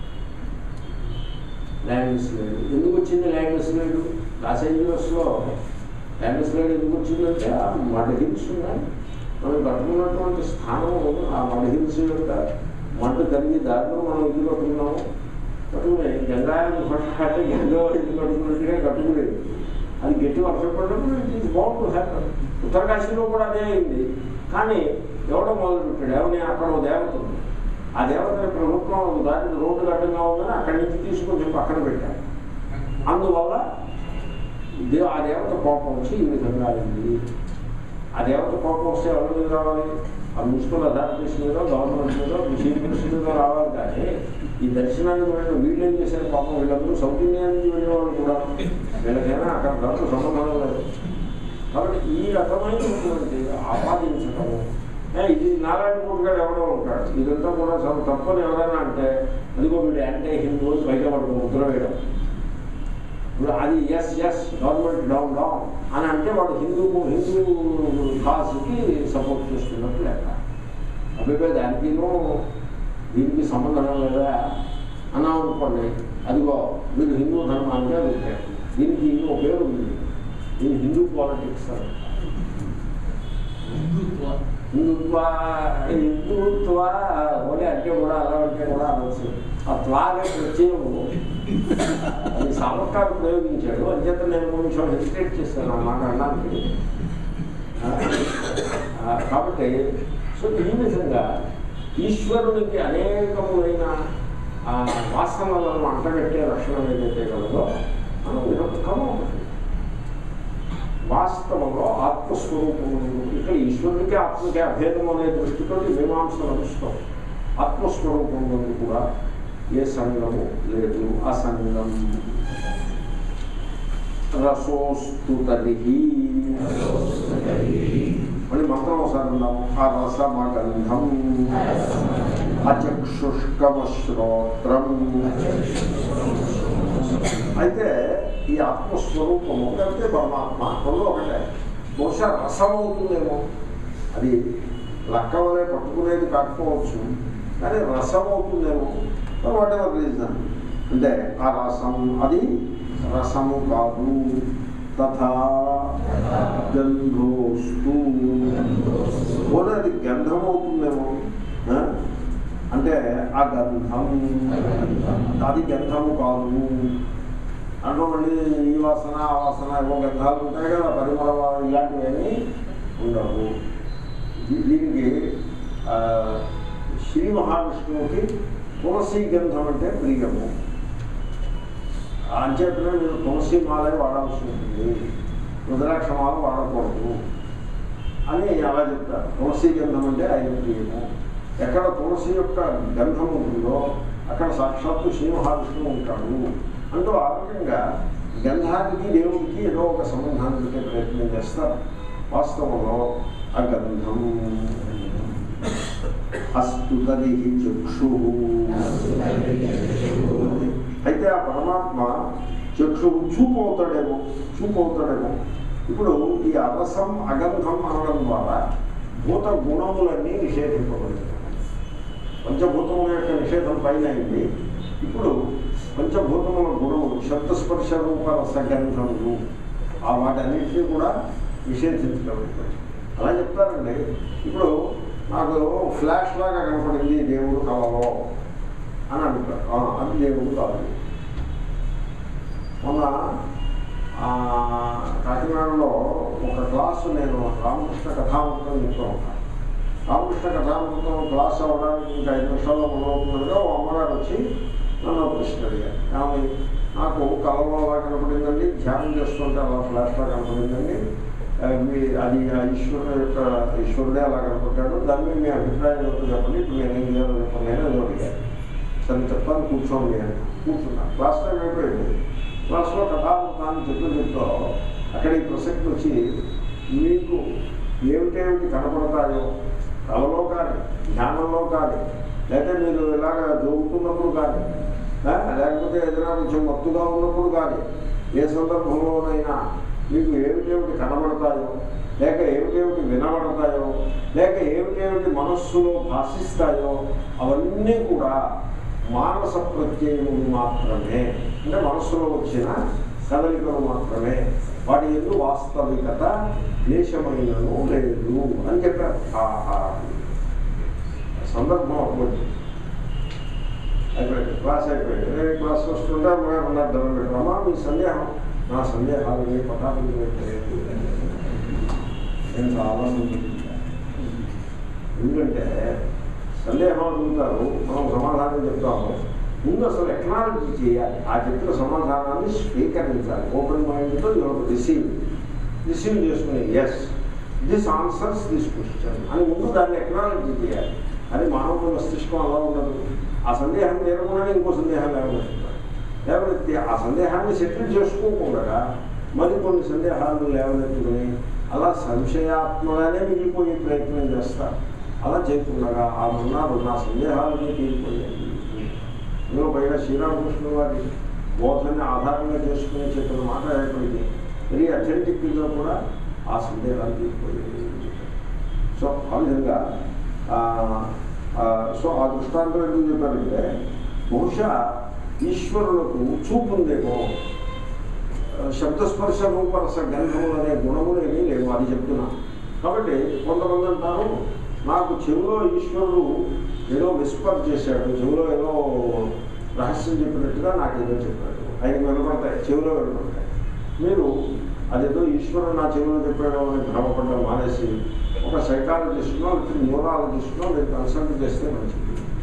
ల్యాండ్ స్లైడ్ ఎందుకు వచ్చింది ల్యాండ్ స్లైడ్ లాస్ ఏంజలస్లో ల్యాండ్ స్లైడ్ ఎందుకు వచ్చిందంటే ఆ మడ్ హిల్స్ ఉన్నాయి మనం కట్టుకున్నటువంటి స్థానము ఆ మడ్ హిల్స్ యొక్క మడ్డు కలిగి దాంట్లో మనం ఇల్లు కట్టుకున్నాము కట్టుకునే గంగాయం ఫస్ట్ అంటే గంగా ఇల్లు కట్టుకున్నట్టుగా కట్టుకునేది అది గట్టి వర్షం పడినప్పుడు ఇది బాగుంటుంది హ్యాపీ ఉత్తరకాశీలో కూడా అదే అయింది కానీ ఎవడో మొదలు పెట్టాడు ఎవరిని అక్కడ ఓ దేవత ఉంది ఆ దేవతని ప్రభుత్వం దాటి రోడ్డు అడ్డంగా ఉందని అక్కడి నుంచి తీసుకొని పక్కన పెట్టారు అందువల్ల దే ఆ దేవత కోపం వచ్చి ఈ విధంగా అయింది ఆ దేవత కోపం వస్తే ఎవరి మీద రావాలి ఆ మున్సిపల్ అథారిటీస్ మీద గవర్నమెంట్ మీద చీఫ్ మినిస్టర్ మీద రావాలి కానీ ఈ దర్శనానికి వెళ్ళిన వీళ్ళు ఏం చేశారు పాపం వీళ్ళందరూ సౌత్ ఇండియా నుంచి వెళ్ళిన వాళ్ళు కూడా వీళ్ళకైనా అక్కడ దాంట్లో సంబంధం లేదు కాబట్టి ఈ రకమైనటువంటి ఆపాదించటము ఏ, ఇది నారాయణ మూర్తి గారు ఎవరో ఉంటాడు ఇదంతా కూడా చాలా తప్పని ఎవరైనా అంటే అదిగో వీడు యాంటీ హిందూ అని బయట పడుకో ముద్ర వేయడం ఇప్పుడు అది yes yes government down down అని అంటే వాడు హిందూ హిందూ కాజ్కి సపోర్ట్ చేస్తున్నట్టు లెక్క అభిప్రాయ దానికినూ దీనికి సంబంధం లేదా అన్నా అనుకోండి అదిగో వీడు హిందూ ధర్మానికి అభిప్రాయం దీనికి ఇంకో పేరు ఉంది దీని హిందూ పాలిటిక్స్ అని హిందుత్వ హిందుత్వ ఓలే అంటే కూడా అలా అంటే కూడా అనవచ్చు ఆ త్వాగే ప్రత్యయం అది సామర్థ్యాలు ప్రయోగించాడు అంచేత నేను కొంచెం హెసిటేట్ చేస్తాను ఆ మాట అనడానికి ఆ, ఆ, కాబట్టి సో ఈ విధంగా ఈశ్వరునికి అనేకములైన ఆ, వాసనలను అంటగట్టే లక్షణం ఏదైతే కలదో మనం వినొక క్రమం ఒకటి వాస్తవంలో ఆత్మస్వరూపము ఇక్కడ ఈశ్వరుడికి ఆత్మకి అభేదం అనే దృష్టితో మీమాంస నడుస్తాం ఆత్మస్వరూపం నుండి కూడా ఏ సంగము లేదు అసంగం రసోస్తు తదిహి మళ్ళీ మంత్రం ఒకసారి ఉన్నాము ఆ రసమగంధం అచక్షుష్కమశ్రోత్రం అయితే ఈ ఆత్మస్వరూపము లేకపోతే పరమాత్మ రెండు ఒకటే ఓ బహుశా రసం అవుతుందేమో అది లక్క వలె పట్టుకునేది కాకపోవచ్చు కానీ రసం అవుతుందేమో వాట్ ఎవర్ రీజన్ అంటే ఆ రసం అది రసము కాదు తథా గంధోస్తు పోనీ అది గంధం అవుతుందేమో ఆ? అంటే ఆ గంధం అది గంధము కాదు అంటే మళ్ళీ ఈ వాసన ఆ వాసన ఏవో గంధాలు ఉంటాయి కదా పరిమళ ఇలాంటివన్నీ ఉండవు దీ- దీనికి ఆ, శ్రీ మహావిష్ణువుకి తులసి గంధం అంటే ప్రియము అంచేతనే మీరు తులసి మాలే వాడాల్సి ఉంటుంది రుద్రాక్ష మాల వాడకూడదు అని అలా చెప్తారు తులసి గంధం అంటే ఆయన ప్రియము ఎక్కడ తులసి యొక్క గంధం ఉంటుందో అక్కడ సాక్షాత్తు శ్రీ మహావిష్ణువు ఉంటాడు అంటూ ఆ రకంగా గంధానికి దేవుడికి ఏదో ఒక సంబంధాన్ని పెట్టే ప్రయత్నం చేస్తారు వాస్తవంలో ఆ గంధం అస్తు తది చక్షు అయితే ఆ పరమాత్మ చక్షు చూపు అవుతాడేమో చూపు అవుతాడేమో ఇప్పుడు ఈ అరసం అగంధం అనడం ద్వారా భూత గుణములన్నీ నిషేధింపబడతాయి పంచభూతముల యొక్క నిషేధం పైన అయింది ఇప్పుడు పంచభూతముల గుణములు శబ్దస్పర్శ రూప రసగంధములు ఆ వాటన్నిటినీ కూడా నిషేధించగలుగుతాయి అలా చెప్తారండి ఇప్పుడు నాకు ఫ్లాష్ లాగా కనపడింది దేవుడు కలలో అని అంటారు ఆ, అది దేవుడు కాదు మొన్న ఆ, కాకినాడలో ఒక క్లాసు నేను రామకృష్ణ కథామృతం చెప్తూ ఉంటాను రామకృష్ణ కథామృతం క్లాస్ అవ్వడానికి ఇంకా ఐదు నిమిషాల్లో మొదలవుతుండగా ఓ అమ్మగారు వచ్చి నన్ను ఒక ప్రశ్న అడిగారు ఆమె నాకు కలలో అలా కనపడిందండి ధ్యానం చేస్తుంటే అలా ఫ్లాష్లా కనపడిందండి ఆ, మీ అది ఆ ఈశ్వరుడు యొక్క ఈశ్వరుడే అలా కనపడ్డాడు దాని మీద మీ అభిప్రాయం ఏంటో చెప్పండి ఇప్పుడు నేను ఏం చేయాలో చెప్పండి నేను ఏదో అడిగాను సరే చెప్తాను కూర్చోండి నేను కూర్చున్నా క్లాస్ టైం అయిపోయింది క్లాస్లో కథామృతాన్ని చెప్పు చెప్తూ అక్కడ ఈ ప్రసక్తి వచ్చి మీకు ఏమిటేమిటి కనపడతాయో కలలో కానీ ధ్యానంలో కానీ లేకపోతే మీరు ఇలాగ జోగుతున్నప్పుడు కానీ ఆ, లేకపోతే ఏదైనా కొంచెం మత్తుగా ఉన్నప్పుడు కానీ ఏ సందర్భంలోనైనా మీకు ఏమిటేమిటి కనబడతాయో లేక ఏమిటేమిటి వినబడతాయో లేక ఏమిటేమిటి మనస్సులో భాషిస్తాయో అవన్నీ కూడా మానస ప్రత్యయములు మాత్రమే అంటే మనస్సులో వచ్చిన కదలికలు మాత్రమే వాటి ఎందు వాస్తవికత దేశమైనను లేదు అని చెప్పారు ఆ- ఆ సందర్భం అటువంటి అయిపోయింది క్లాస్ అయిపోయింది నేను క్లాస్ వస్తుంటే అమ్మగారు ఉన్నారు ధనం పెట్టామా మీ సందేహం నా సందేహాలని పటాకులు పెట్టలేదు నేను చాలా సంతోషించాను ఎందుకంటే సందేహం అడుగుతారు మనం సమాధానం చెప్తాము ముందు అసలు ఎక్నాలజీ చేయాలి ఆ చెప్పిన సమాధానాన్ని స్వీకరించాలి ఓపెన్ మైండ్తో రిసీవ్ రిసీవ్ చేసుకుని yes this answers this question అని ముందు దాన్ని ఎక్నాలజీ చేయాలి అది మానవ మస్తిష్కం అలా ఉండదు ఆ సందేహం తీరకుండా ఇంకో సందేహం లేవనెత్తుతారు లేవనెత్తి ఆ సందేహాన్ని సెటిల్ చేసుకోకుండా మరికొన్ని సందేహాలను లేవనెత్తుకుని అలా సంశయాత్మగానే మిగిలిపోయే ప్రయత్నం చేస్తారు అలా చేయకుండా ఆ ఉన్నారు నా సందేహాలని తీరిపోయాయి ఇందులో పైగా శ్రీరామకృష్ణ వారి బోధనని ఆధారంగా చేసుకుని చెప్పిన మాట ఏర్పడింది వెరీ అథెంటిక్గా కూడా ఆ సందేహాలు తీరిపోయాయి సో ఆ విధంగా ఆ, ఆ, సో ఆ దృష్టాంతం ఎందుకు చెప్పారంటే బహుశా ఈశ్వరులకు చూపు ఉందేమో శబ్దస్పర్శ రూపరస గంధములు అనే గుణములు ఏమీ లేవు అది చెప్తున్నా కాబట్టి కొంతమంది అంటారు నాకు చెవిలో ఈశ్వరుడు ఏదో విస్పర్ చేశాడు చెవిలో ఏదో రహస్యం చెప్పినట్టుగా నాకు ఏదో చెప్పాడు ఆయనకు వినపడతాయి చెవిలో వినపడతాయి మీరు అదేదో ఈశ్వరుడు నా చెవిలో చెప్పాడు అని భ్రమపడడం మానేసి ఒక సైకాలజిస్ట్నో లేకపోతే న్యూరాలజిస్ట్నో మీరు కన్సల్ట్ చేస్తే మంచిది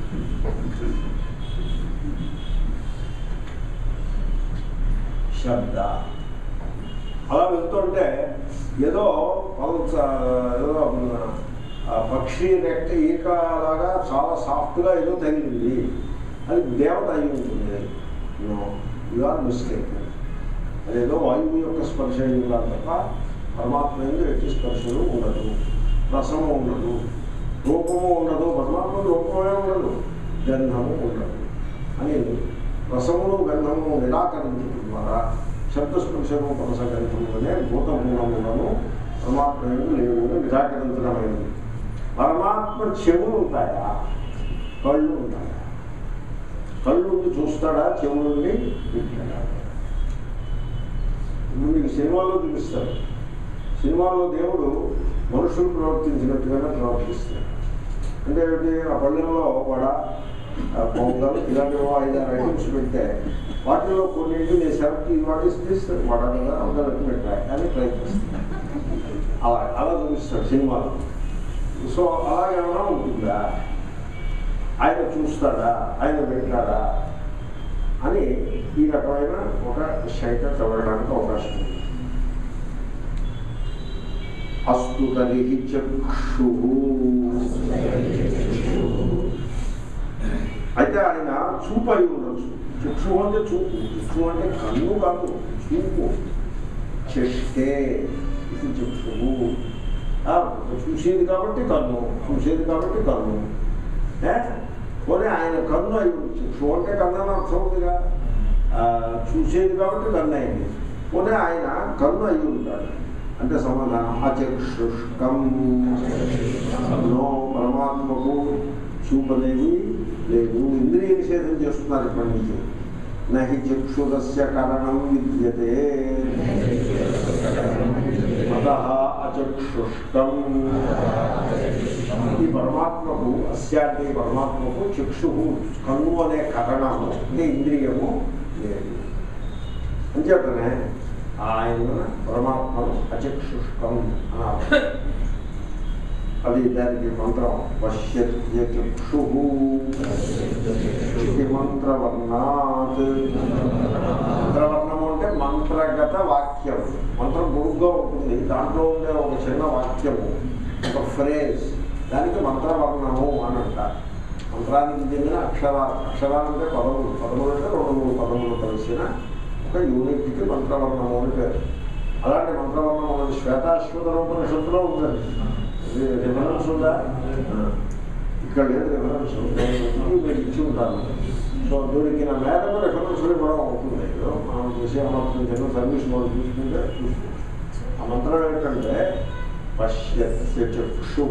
శబ్ద అలా వెళ్తుంటే ఏదో పల్స ఏదో ఆ పక్షి రెక్క ఈకలాగా చాలా సాఫ్ట్గా ఏదో తగిలింది అది దేవత అయి ఉంటుంది నో యు ఆర్ మిస్టేక్ అదేదో వాయువు యొక్క స్పర్శ అయి ఉండాలి తప్ప పరమాత్మ ఎందు ఎట్టి స్పర్శలు ఉండదు రసము ఉండదు రూపము ఉండదు పరమాత్మ రూపమే ఉండదు గంధము ఉండదు అని రసమును గంధమును నిరాకరించడం ద్వారా శబ్దస్పర్శ రూపరస గంధములనే భూత గుణములను పరమాత్మ ఎందు లేవు అని నిరాకరించడమైనది పరమాత్మ చెవులు ఉంటాయా కళ్ళు ఉంటాయా కళ్ళు ఉండి చూస్తాడా చెవులుండి వింటాడా ఇప్పుడు మీకు సినిమాలో చూపిస్తారు సినిమాలో దేవుడు మనుషులు ప్రవర్తించినట్టుగానే ప్రవర్తిస్తాడు అంటే ఏమిటి ఆ పల్లెల్లో వడ ఆ పొంగల్ ఇలాంటివి ఐదారు ఐటమ్స్ పెడితే వాటిలో కొన్నింటి నేను సెలెక్ట్ వాట్ ఇస్ దిస్ వడ కదా అందరికి పెట్టాయి అని ప్రయత్నిస్తాను అలా అలా చూపిస్తాడు సినిమాలో సో అలాగేమైనా ఉంటుందా ఆయన చూస్తాడా ఆయన వింటాడా అని ఈ రకమైన ఒక శంక కలగడానికి అవకాశం ఉంది అస్తు తరిహి చక్షు అయితే ఆయన చూపు అయి ఉండొచ్చు చక్షు అంటే చూపు చక్షు అంటే కన్ను కాదు చూపు చెష్టే ఇది చక్షు ఆ, చూసేది కాబట్టి కన్ను చూసేది కాబట్టి కన్ను ఏ? పోనీ ఆయన కన్ను అయి ఉండొచ్చు చక్షు అంటే కన్ను అని అర్థం ఉందిగా ఆ, చూసేది కాబట్టి కన్ను అయింది పోనీ ఆయన కన్ను అయి ఉంటాడు అంటే సమాధానం అచక్షుష్కం నో పరమాత్మకు చూపలేవి లేదు ఇంద్రియ నిషేధం చేస్తున్నారు ఇప్పటి నుంచి నహి చక్షురస్య కరణం విద్యతే అత అచక్షుష్టం ఈ పరమాత్మకు అస్య అంటే ఈ పరమాత్మకు చక్షు కన్ను అనే కరణము అంటే ఇంద్రియము లేదు అంచేతనే ఆయన పరమాత్మను అచక్షుష్టం అన్నారు అది దానికి మంత్రం పశ్యత్య చక్షు ఇది మంత్రవర్ణాత్ మంత్రవర్ణము అంటే మంత్రగత వాక్యం మంత్రం పొడుగ్గా ఉంటుంది దాంట్లో ఉండే ఒక చిన్న వాక్యము ఒక ఫ్రేజ్ దానికి మంత్రవర్ణము అని అంటారు మంత్రానికి చెందిన అక్షరాలు అక్షరాలు అంటే పదములు పదములు అంటే రెండు మూడు పదములు కలిసిన ఒక యూనిట్కి మంత్రవర్ణము అని పేరు అలాంటి మంత్రవర్ణము అనేది శ్వేతాశ్వత రూపనిషత్తులో ఉందండి ఇది రిఫరెన్స్ ఉందా ఇక్కడ లేదు రిఫరెన్స్ మీరు ఇచ్చి ఉంటాను సో దొరికిన మేరకు రిఫరెన్స్ ఇవ్వడం అవుతుంది ఏదో మనం చేసే అమర్తం చిన్న సర్వీస్ మనం చూసుకుంటే చూసుకోవచ్చు ఆ మంత్రం ఏంటంటే పశ్యత్య చక్షు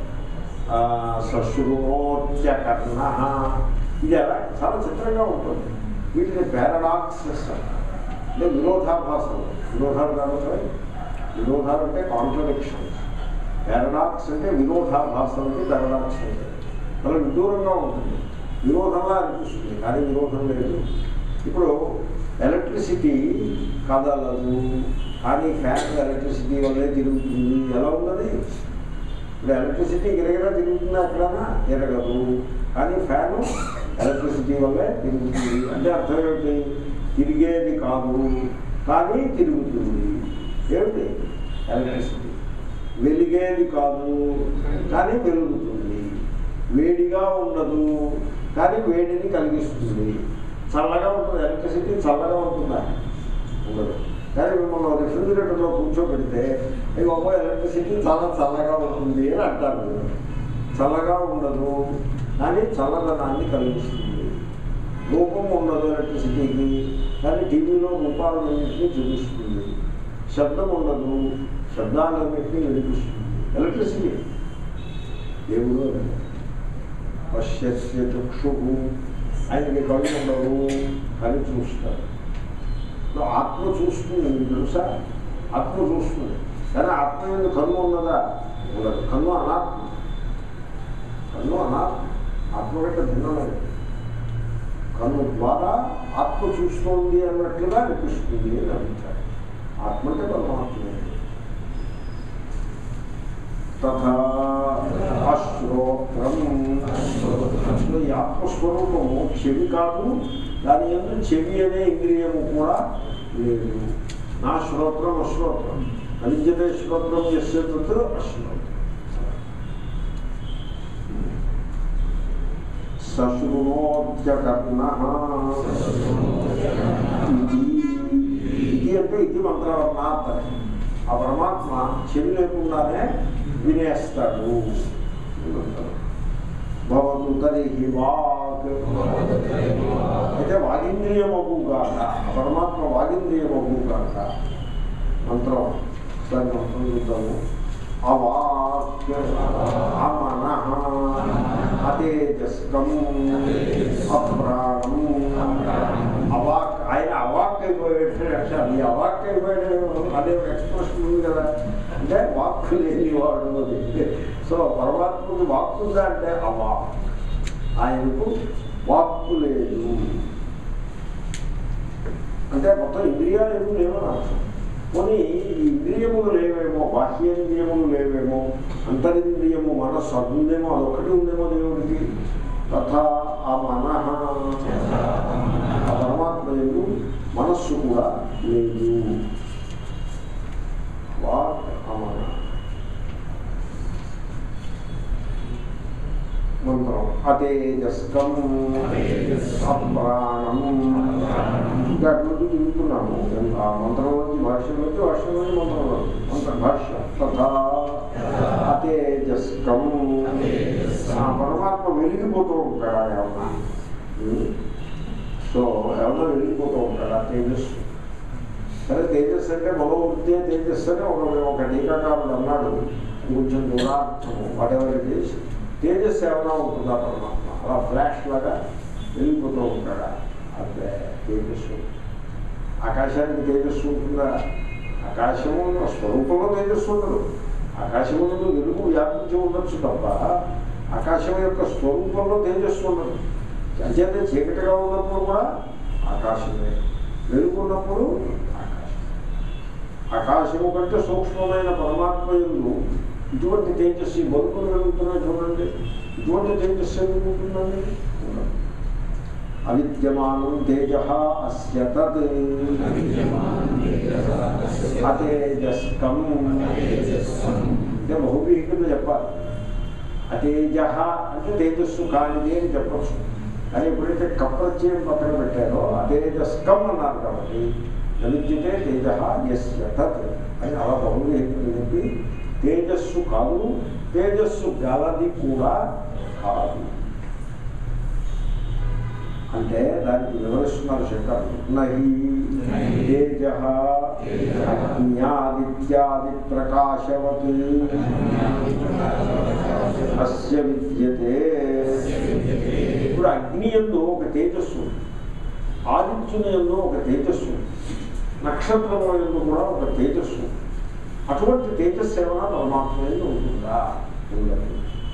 సశృణోత్య కర్ణ ఇది ఎలా చాలా చిత్రంగా ఉంటుంది వీటిని పారాడాక్సెస్ అంటే విరోధాభాసం విరోధాలు కాబట్టి విరోధాలు అంటే కాంట్రడిక్షన్స్ పారాడాక్స్ అంటే విరోధాభాసం అంటే పారాడాక్స్ అంటే చాలా విదూరంగా ఉంటుంది విరోధంగా అనిపిస్తుంది కానీ విరోధం లేదు ఇప్పుడు ఎలక్ట్రిసిటీ కదలదు కానీ ఫ్యాన్ ఎలక్ట్రిసిటీ వల్లే తిరుగుతుంది ఎలా ఉన్నది ఇప్పుడు ఎలక్ట్రిసిటీ గిరగిరా తిరుగుతుందా ఎక్కడైనా తిరగదు కానీ ఫ్యాను ఎలక్ట్రిసిటీ వల్లే తిరుగుతుంది అంటే అర్థం ఏమిటి తిరిగేది కాదు కానీ తిరుగుతుంది ఏమిటి ఎలక్ట్రిసిటీ వెలిగేది కాదు కానీ వెలుగుతుంది వేడిగా ఉండదు కానీ వేడిని కలిగిస్తుంది చల్లగా ఉంటుంది ఎలక్ట్రిసిటీ చల్లగా ఉంటుందా ఉండదు కానీ మిమ్మల్ని రిఫ్రిజిరేటర్లో కూర్చోబెడితే ఈ బాబు ఎలక్ట్రిసిటీ చాలా చల్లగా ఉంటుంది అని అంటారు మీరు. చల్లగా ఉండదు కానీ చల్లదనాన్ని కలిగిస్తుంది రూపం ఉండదు ఎలక్ట్రిసిటీకి కానీ టీవీలో రూపాలన్నింటినీ చూపిస్తుంది శబ్దం ఉండదు శబ్దాలన్నింటినీ వినిపిస్తుంది ఎలక్ట్రిసిటీ దేవుడు అదే. పశ్యస్య చక్షు ఆయనకి కళ్ళు ఉండవు కానీ చూస్తారు ఇప్పుడు ఆత్మ చూస్తుంది మీకు తెలుసా ఆత్మ చూస్తుంది కానీ ఆత్మ మీద కన్ను ఉన్నదా ఉండదు కన్ను అనాత్మ కన్ను అనాత్మ ఆత్మ కంటే భిన్నమైనది కన్ను ద్వారా ఆత్మ చూస్తోంది అన్నట్లుగా అనిపిస్తుంది అని అభిప్రాయం ఆత్మ అంటే పరమాత్మే తథా అశ్రోత్రం అసలు ఈ ఆత్మస్వరూపము చెవి కాదు దాని ఎందు చెవి అనే ఇంద్రియము కూడా లేదు నా శ్రోత్రం అశ్రోత్రం అలింజతే శ్రోత్రం ఎస్య తత్ అశ్రోత్రం సశృణోద్యకర్ణ ఇది అంటే ఇది మంత్రవర్ణాత్ ఆ పరమాత్మ చెవి లేకుండానే వినేస్తాడు భవతు తరిహి వాక్ అయితే వాగింద్రియమగుగాక ఆ పరమాత్మ వాగింద్రియమగుగాక మంత్రం దాన్ని మొత్తం చూద్దాము అవాక్య అమనః అతేజస్కం అప్రాణం అవాక్ ఆయన అవాక్ అయిపోయాడు అక్షరాలు ఈ అవాక్ అయిపోయాడు అదే ఎక్స్ప్రెషన్ ఉంది కదా అంటే వాక్ లేని వాడు అది సో పరమాత్మకు వాక్ ఉందా అంటే అవాక్ ఆయనకు వాక్కు లేదు అంటే మొత్తం ఇంద్రియాలు ఏమీ లేవని అర్థం పోనీ ఈ ఇంద్రియములు లేవేమో బాహ్యేంద్రియములు లేవేమో అంతరింద్రియము మనస్సు అది ఉందేమో అదొక్కటి ఉందేమో దేవుడికి తథా ఆ మనః ఆ పరమాత్మ ఎందు మనస్సు కూడా లేదు వాక్ అమన మంత్రం అతేజస్కం అప్రాణం ఇంకా అటు నుంచి తిరుగుతున్నాము ఆ మంత్రంలోంచి భాష్యంలోంచి భాష్యంలోంచి మంత్రంలో మంత్ర భాష్య తథా అతేజస్కం ఆ పరమాత్మ వెలిగిపోతూ ఉంటాడా ఏమన్నా ఉం? సో ఏమన్నా వెలిగిపోతూ ఉంటాడా తేజస్సు సరే తేజస్సు అంటే మనోవృత్తే తేజస్సు అని ఒక ఒక టీకాకారుడు అన్నాడు కొంచెం దూరార్థము వాటెవర్ ఇట్ ఈస్ తేజస్సు ఏమైనా ఉంటుందా పరమాత్మ అలా ఫ్లాష్ లాగా వెళ్ళిపోతూ ఉంటాడా అదే తేజస్సు ఆకాశానికి తేజస్సు ఉంటుందా ఆకాశము స్వరూపంలో తేజస్సు ఉండదు ఆకాశములో వెలుగు వ్యాపించి ఉండొచ్చు తప్ప ఆకాశం యొక్క స్వరూపంలో తేజస్సు ఉండదు అంచేతే చీకటిగా ఉన్నప్పుడు కూడా ఆకాశమే వెలుగున్నప్పుడు ఆకాశం ఆకాశము కంటే సూక్ష్మమైన పరమాత్మ ఎందు ఇటువంటి తేజస్సు ఈ బతుకులు వెలుగుతున్నాయి చూడండి ఇటువంటి తేజస్సు ఎందుకు ఉంటుందండి ఉండదు అవిద్యమానం తేజ అస్య తత్ అతేజస్కం అంటే బహువీ కింద చెప్పాలి అతేజ అంటే తేజస్సు కానిది అని చెప్పచ్చు కానీ ఎప్పుడైతే కప్రత్యయం పక్కన పెట్టారో అతేజస్కం అన్నారు కాబట్టి నవిద్యతే తేజ ఎస్య తత్ అని అలా బహువీ కింద చెప్పి తేజస్సు కాదు తేజస్సు గలది కూడా కాదు అంటే దానికి వివరిస్తున్నారు శంకరులు నహి తేజ అజ్ఞాదిత్యాది ప్రకాశవత్ అస్య విద్యతే ఇప్పుడు అగ్ని ఎందు ఒక తేజస్సు ఉంది. ఆదిత్యుని ఎందు ఒక తేజస్సు ఉంది. నక్షత్రముల ఎందు కూడా ఒక తేజస్సు ఉంది. అటువంటి తేజస్సు ఏమైనా పరమాత్మ ఎందు ఉంటుందా ఉండదు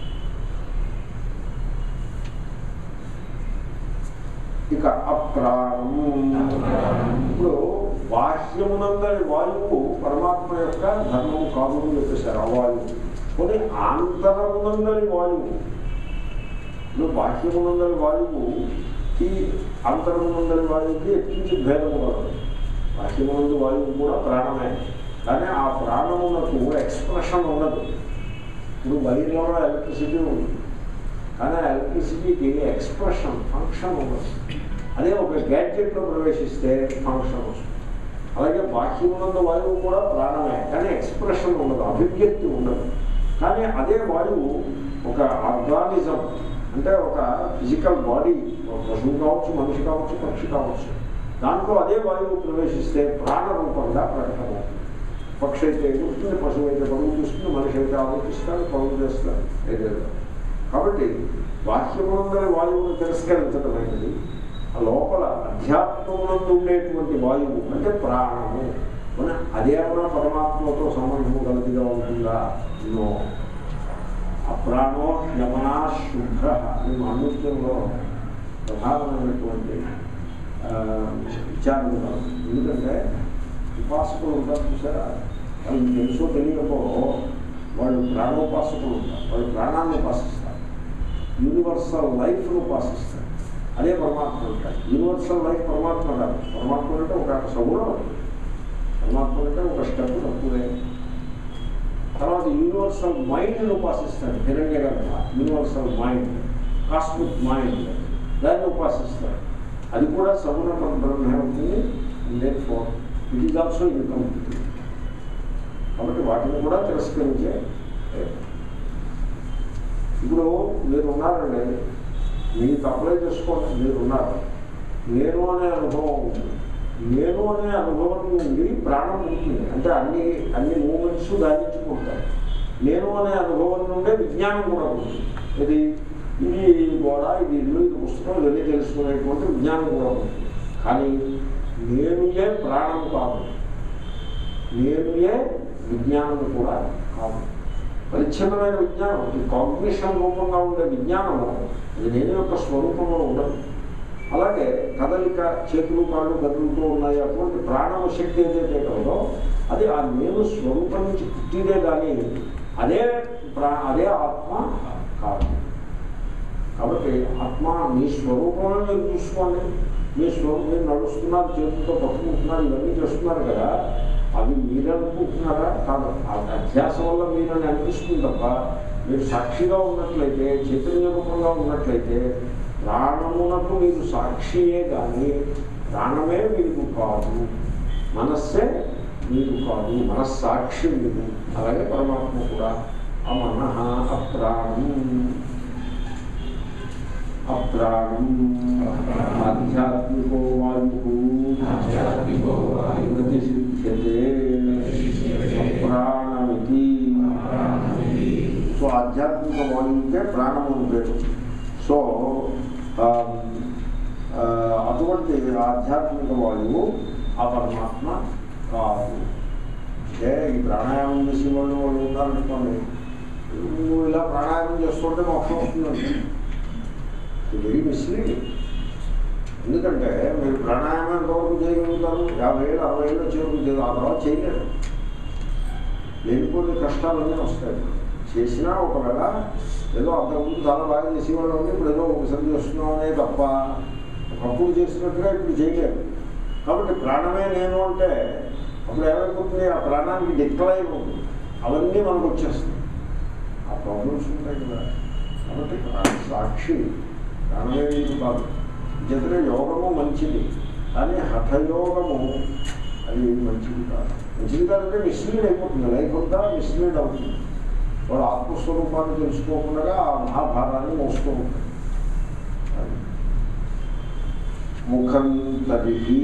ఇక అప్రాణం ఇప్పుడు బాహ్యమునందరి వాయువు పరమాత్మ యొక్క ధర్మము కాదు అని చెప్పేశారు ఆ వాయువు కొన్ని ఆంతరమునందరి వాయువు ఇప్పుడు బాహ్యమునందరి వాయువు ఈ అంతరమునందరి వాయువుకి ఎక్కించి భేదము కలదు బాహ్యమునందు వాయువు కూడా ప్రాణమే కానీ ఆ ప్రాణమునకు ఎక్స్ప్రెషన్ ఉండదు ఇప్పుడు వైర్లో ఎలక్ట్రిసిటీ ఉంది కానీ ఆ ఎలక్ట్రిసిటీకి ఎక్స్ప్రెషన్ ఫంక్షన్ ఉండదు అదే ఒక గ్యాడ్జెట్లో ప్రవేశిస్తే ఫంక్షన్ వస్తుంది అలాగే బాహ్యమునందు వాయువు కూడా ప్రాణమే కానీ ఎక్స్ప్రెషన్ ఉండదు అభివ్యక్తి ఉండదు కానీ అదే వాయువు ఒక ఆర్గానిజం అంటే ఒక ఫిజికల్ బాడీ ఒక పశువు కావచ్చు మనిషి కావచ్చు పక్షి కావచ్చు దాంట్లో అదే వాయువు ప్రవేశిస్తే ప్రాణరూపంగా ప్రకటమవుతుంది పక్షి అయితే ఎగురుతుంది పశువు అయితే పరుగు చూస్తుంది మనిషి అయితే ఆలోచిస్తాడు పరుగు చేస్తాడు ఏదైనా కాబట్టి బాహ్యమునందరి వాయువును తిరస్కరించడమైనది ఆ లోపల అధ్యాత్మమునందు ఉండేటువంటి వాయువు అంటే ప్రాణము మన అదేమన్నా పరమాత్మతో సంబంధము కలిగిగా ఉంటుందా నో అప్రాణో యమనా శుద్ధ అని మాండుత్యంలో ప్రధానమైనటువంటి ఆ, విచారణ కాదు ఎందుకంటే ఉపాసకులు ఉంటారు చూసారా వాళ్ళు తెలుసో తెలియకో వాళ్ళు ప్రాణోపాసకులు ఉంటారు వాళ్ళు ప్రాణాన్ని ఉపాసిస్తారు యూనివర్సల్ లైఫ్ను ఉపాసిస్తారు అదే పరమాత్మ ఉంటాయి యూనివర్సల్ లైఫ్ పరమాత్మ కాదు పరమాత్మ అంటే ఒక సగుణం అది. పరమాత్మ అంటే ఒక స్టెప్ తక్కువే తర్వాత యూనివర్సల్ మైండ్ను ఉపాసిస్తాడు హిరణ్య గర్భ యూనివర్సల్ మైండ్ కాస్మిక్ మైండ్ దాన్ని ఉపాసిస్తాడు అది కూడా సగుణ బ్రహ్మే ఉంటుంది Indian four it is also incomplete కాబట్టి వాటిని కూడా తిరస్కరించే ఇప్పుడు మీరు ఉన్నారండి మీకు అప్లై చేసుకోండి మీరు ఉన్నారు నేను అనే అనుభవం ఉంది నేను అనే అనుభవం నుండి ప్రాణం ఉంటుంది అంటే అన్ని అన్ని మూమెంట్స్ దాని నుంచి పుడతాయి నేను అనే అనుభవం నుండే విజ్ఞానం కూడా ఉంటుంది ఇది ఇది గోడ ఇది ఇల్లు ఇది పుస్తకం ఇవన్నీ తెలుసుకునేటువంటి విజ్ఞానం కూడా ఉంటుంది కానీ నేనుయే ప్రాణం కాదు నేనుయే విజ్ఞానం కూడా కాదు పరిచ్ఛిన్నమైన విజ్ఞానం ఈ కాంపిటీషన్ రూపంగా ఉండే విజ్ఞానం అది నేను యొక్క స్వరూపంలో ఉండదు అలాగే కదలిక చేతులు కాళ్ళు కదులుతూ ఉన్నాయి అటువంటి ప్రాణవ శక్తి ఏదైతే కలదో అది ఆ నేను స్వరూపం నుంచి పుట్టిదే కానీ అదే ప్రా అదే ఆత్మ కాదు కాబట్టి ఆత్మ మీ స్వరూపంలో మీరు చూసుకోండి మీ స్వరూపం మీరు నడుస్తున్నారు చేతులతో పట్టుకుంటున్నారు ఇవన్నీ చేస్తున్నారు కదా అవి మీరు అనుకుంటున్నారా కాదు ఆ అధ్యాసం వల్ల మీరని అనిపిస్తుంది తప్ప మీరు సాక్షిగా ఉన్నట్లయితే చైతన్య రూపంగా ఉన్నట్లయితే ప్రాణమునకు మీరు సాక్షియే కానీ ప్రాణమే మీకు కాదు మనస్సే మీకు కాదు మనస్సాక్షి మీకు అలాగే పరమాత్మ కూడా అమన అప్రాణం అప్రాణం ఆధ్యాత్మికో వాయు ప్రతిసిద్ధ్యతే అప్రాణమితి సో ఆధ్యాత్మిక వాయువుకే ప్రాణము అని పేరు సో ఆ, ఆ, అటువంటి ఆధ్యాత్మిక వాయువు ఆ పరమాత్మ కాదు అంటే ఈ ప్రాణాయామం చేసే వాళ్ళు వాళ్ళు ఉన్నారనుకోండి నువ్వు ఇలా ప్రాణాయామం చేస్తుంటే మొత్తం వస్తుందండి వెరీ మిస్లీడింగ్ ఎందుకంటే మీరు ప్రాణాయామం ఎంతవరకు చేయగలుగుతారు యాభై ఏళ్ళు అరవై ఏళ్ళు వచ్చేవరకు చేయదు ఆ తర్వాత చేయలేరు లేనిపోయిన కష్టాలన్నీ వస్తాయి చేసినా ఒకవేళ ఏదో అంతకుముందు చాలా బాగా చేసేవాళ్ళు ఉండి ఇప్పుడు ఏదో ఒకసారి చేస్తున్నాం అనే తప్ప ఒకప్పుడు చేసినట్టుగా ఇప్పుడు చేయలేరు కాబట్టి ప్రాణమే నేను అంటే అప్పుడు ఏమైపోతుంది ఆ ప్రాణానికి డిక్లైన్ ఉంటుంది అవన్నీ మనకు వచ్చేస్తాయి ఆ ప్రాబ్లమ్స్ ఉంటాయి కదా కాబట్టి ప్రాణ సాక్షి ప్రాణమే నేను కాదు జతనే యోగము మంచిది కానీ హఠయోగము అది మంచిది కాదు మంచిది కాదంటే మిస్లీడ్ అయిపోతుంది లైఫ్ అంతా మిస్లీడ్ అవుతుంది వాడు ఆత్మస్వరూపాన్ని తెలుసుకోకుండా ఆ మహాభారాన్ని మోస్తూ ఉంటాడు అది. ముఖం తరిగి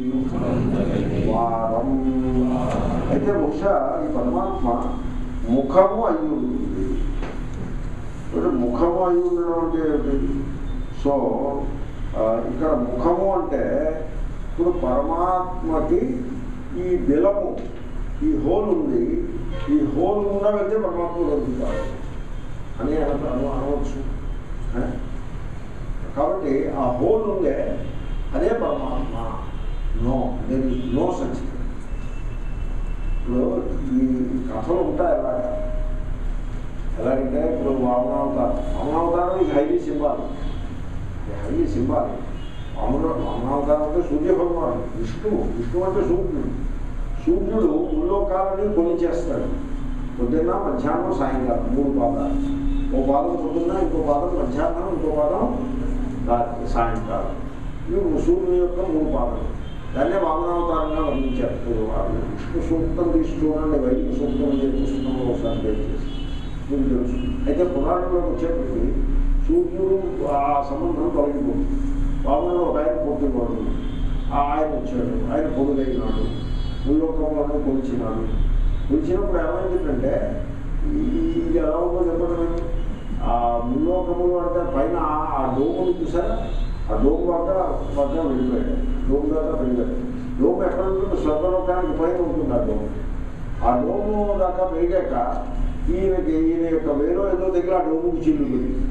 వారం అయితే బహుశా ఈ పరమాత్మ ముఖము అయి ఉంటుంది ఇప్పుడు ముఖము అయి ఉండడం అంటే ఏమిటి సో ఆ, ఇక్కడ ముఖము అంటే ఇప్పుడు పరమాత్మకి ఈ బిలము ఈ హోల్ ఉంది ఈ హోల్ గుండా వెళ్తే పరమాత్మ దొరుకుతాడు అని అన అను అనవచ్చు ఆ? కాబట్టి ఆ హోల్ ఉందే అదే పరమాత్మ no there is no such ఇప్పుడు ఈ కథలు ఉంటాయి ఎలాగా ఎలాగంటే ఇప్పుడు వామనావతారం వామనావతారం ఇది హైలీ సింబాల్ హైలీ సింబాల్ వామన వామనావతారం అంటే సూర్య భగవానుడు విష్ణువు విష్ణువు అంటే సూర్యుడు సూర్యుడు ముల్లోకాలని కొని చేస్తాడు పొద్దున్న మధ్యాహ్నం సాయంకాలం మూడు పాదాలు ఓ పాదం పొద్దున్న ఇంకో పాదం మధ్యాహ్నం ఇంకో పాదం రాత్రి సాయంకాలం ఇవి సూర్యుని యొక్క మూడు పాదాలు దాన్నే వామనావతారంగా వర్ణించారు మీరు వాళ్ళు విష్ణు సూక్తం తీసి చూడండి వైదిక సూక్తం అని చెప్పి పుస్తకంలో ఒకసారి దయచేసి మీకు తెలుసు అయితే పురాణంలోకి వచ్చేప్పటికి సూర్యుడు ఆ సంబంధం తొలగిపోతుంది వామన ఒక ఆయన పుట్టినవాడు ఆ ఆయన వచ్చాడు ఆయన పొడుగైనాడు భూలోకంలో కొలిచినాడు కొలిచినప్పుడు ఏమైందంటే ఈ- ఇది ఎలా ఉందో చెప్పడం ఏంటి? ఆ ముల్లోకములు అంటే పైన ఆ- ఆ డోములు చూసారా ఆ డోమ్ దాకా పక్కన వెళ్ళిపోయాడు డోమ్ దాకా పెరిగాడు డోమ్ ఎక్కడ ఉంటుంది స్వర్గలోకానికి పైన ఉంటుంది ఆ డోమ్ ఆ డోము దాకా పెరిగాక ఈయనకి ఈయన యొక్క వేరే ఏదో దగ్గర ఆ డోముకి చిల్లు పెరిగింది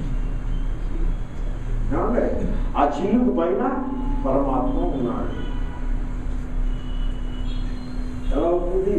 ఏమంటే ఆ చిల్లుకు పైన పరమాత్మ ఉన్నాడు ఎలా అవుతుంది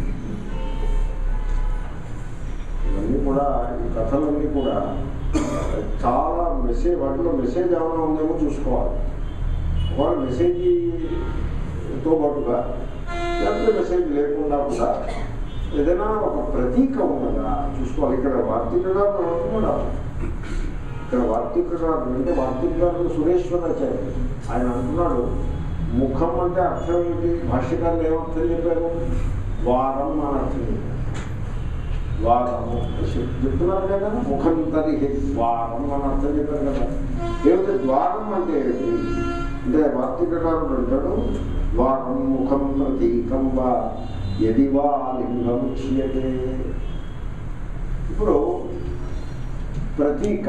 ఇవన్నీ కూడా ఈ కథలన్నీ కూడా చాలా మెసేజ్ వాటిలో మెసేజ్ ఏమైనా ఉందేమో చూసుకోవాలి ఒకవేళ మెసేజ్తో పాటుగా లేకపోతే మెసేజ్ లేకుండా కూడా ఏదైనా ఒక ప్రతీక ఉన్నదా చూసుకోవాలి ఇక్కడ వార్తిక గారు అంటున్నాడు ఇక్కడ వార్తిక గారు అంటే వార్తిక గారు సురేశ్వరాచార్య ఆయన అంటున్నాడు ముఖం అంటే అర్థం ఏంటి భాష్యకారులు ఏమర్థం చెప్పారు వారం అని అర్థం చెప్పారు వారము చెప్తున్నారు కదా ముఖం తరిహి వారం అని అర్థం చెప్పారు కదా ఏమిటి ద్వారం అంటే ఏమిటి అంటే వార్తికకారుడు అంటాడు వారం ముఖం ప్రతీకం వా యది వా లింగముచ్యతే ఇప్పుడు ప్రతీక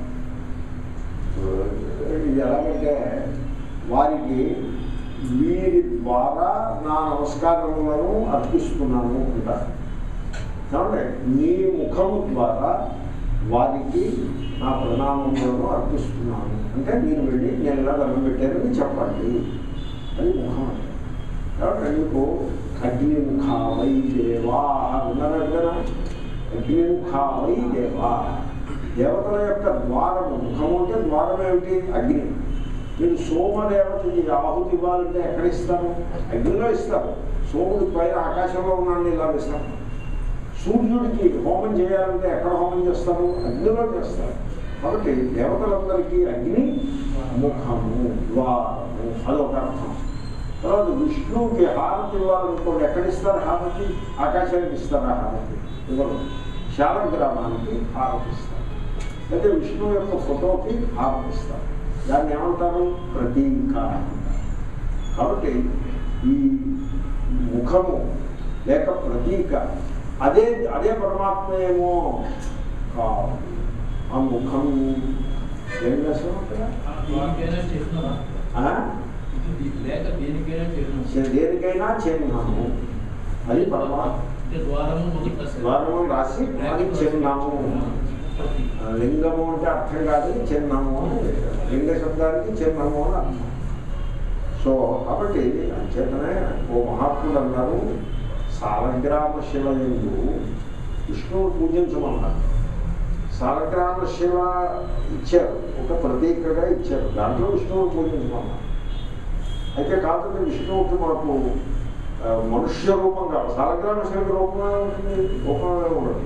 ఇది ఎలాగంటే వారికి వీరి ద్వారా నా నమస్కారములను అర్పిస్తున్నాను అంటారు కాబట్టి మీ ముఖము ద్వారా వారికి నా ప్రణామములను అర్పిస్తున్నాను అంటే మీరు వెళ్ళి నేను ఇలా దండం పెట్టానని చెప్పండి అది ముఖం అంటే కాబట్టి ఎందుకు అగ్నిముఖావై దేవా విన్నారు కదా అగ్నిముఖావై దేవా దేవతల యొక్క ద్వారము ముఖము అంటే ద్వారం ఏమిటి అగ్ని మీరు సోమదేవతకి ఆహుతి ఇవ్వాలంటే ఎక్కడ ఇస్తారు అగ్నిలో ఇస్తారు సోముడి పైన ఆకాశంలో ఉన్నాను ఇలా ఇస్తారు సూర్యుడికి హోమం చేయాలంటే ఎక్కడ హోమం చేస్తారు అగ్నిలో చేస్తారు కాబట్టి దేవతలందరికీ అగ్ని ముఖము ద్వారము అదొక అర్థం తర్వాత విష్ణువుకి హారతి ఇవ్వాలనుకోండి ఎక్కడ ఇస్తారు హారతి ఆకాశానికి ఇస్తారా హారతి ఇవ్వరు శాలగ్రామానికి హారతి ఇస్తారు అయితే విష్ణువు యొక్క ఫోటోకి హారతి ఇస్తారు దాన్ని ఏమంటారు ప్రతీక అంటారు కాబట్టి ఈ ముఖము లేక ప్రతీక అదే అదే పరమాత్మ ఏమో కాదు ఆ ముఖం ఏం చేస్తాం అక్కడ దేనికైనా చేస్తున్నారా ఆ? ఇది లేక దేనికైనా చేస్తున్నాం చే- దేనికైనా చిహ్నము అది పరమాత్మ అంటే ద్వారము మొదటి ప్రశ్న. ద్వారము రాసి అది చిహ్నము ఆ, లింగము అంటే అర్థం కాదు చిహ్నము అని లింగ శబ్దానికి చిహ్నము అని అర్థం సో కాబట్టి అంచేతనే ఓ మహాత్ముడు అన్నారు సాలగ్రామ శివయందు విష్ణువు పూజించమన్నారు సాలగ్రామ శివ ఇచ్చారు ఒక ప్రతీకగా ఇచ్చారు దాంట్లో విష్ణువుని పూజించమన్నారు అయితే కాకపోతే విష్ణువుకి మాకు ఆ, మనుష్య రూపం కాదు సాలగ్రామ శివ రూపమే ఉంటుంది రూపమే ఉండదు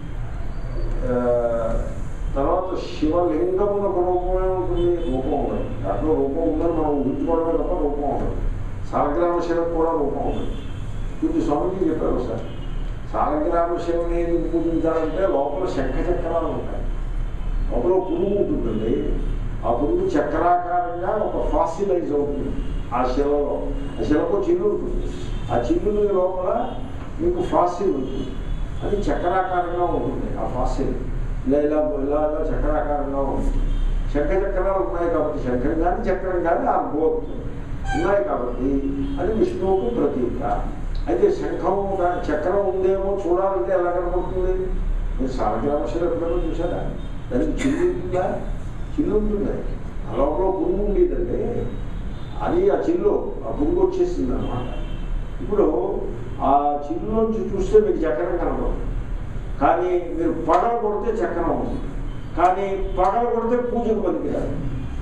ఆ, తర్వాత శివలింగమునకు రూపమే ఉంటుంది రూపం ఉండదు దాంట్లో రూపం ఉందని మనం ఊహించుకోవడమే తప్ప రూపం ఉండదు సాలగ్రామ శివకు కూడా రూపం ఉండదు ఇది స్వామిజీ చెప్పారు సార్ సాలగ్రామ శివని ఎందుకు పూజించాలంటే లోపల శంఖ చక్రాలు ఉంటాయి లోపల పురుగు ఉంటుందండి ఆ పురుగు చక్రాకారంగా ఒక ఫాసిలైజ్ అవుతుంది ఆ శిలలో ఆ శిలకు చిల్లు ఉంటుంది ఆ చిల్లు లోపల మీకు ఫాసిల్ ఉంటుంది అది చక్రాకారంగా ఉంటుంది ఆ ఫాసిల్ ఇలా ఇలా ఇలా ఇలా చక్రాకారంగా ఉంటుంది శంఖ చక్రాలు ఉన్నాయి కాబట్టి శంఖం కానీ చక్రం కానీ ఆ బోత్ ఉన్నాయి కాబట్టి అది విష్ణువుకు ప్రతీక అయితే శంఖం గా- చక్రం ఉందేమో చూడాలంటే ఎలా కనపడుతుంది మీరు సాలగ్రామశిల ఎప్పుడైనా చూసారా దానికి చిల్లు ఉంటుందా చిల్లు ఉంటుంది ఆ లోపల పురుగు ఉండేదండి అది ఆ చిల్లు ఆ పురుగు వచ్చేసింది అనమాట ఇప్పుడు ఆ చిల్లులోంచి చూస్తే మీకు చక్రం కనపడదు కానీ మీరు పగల కొడితే చక్రం ఉంది కానీ పగల కొడితే పూజకు పనికిరాదు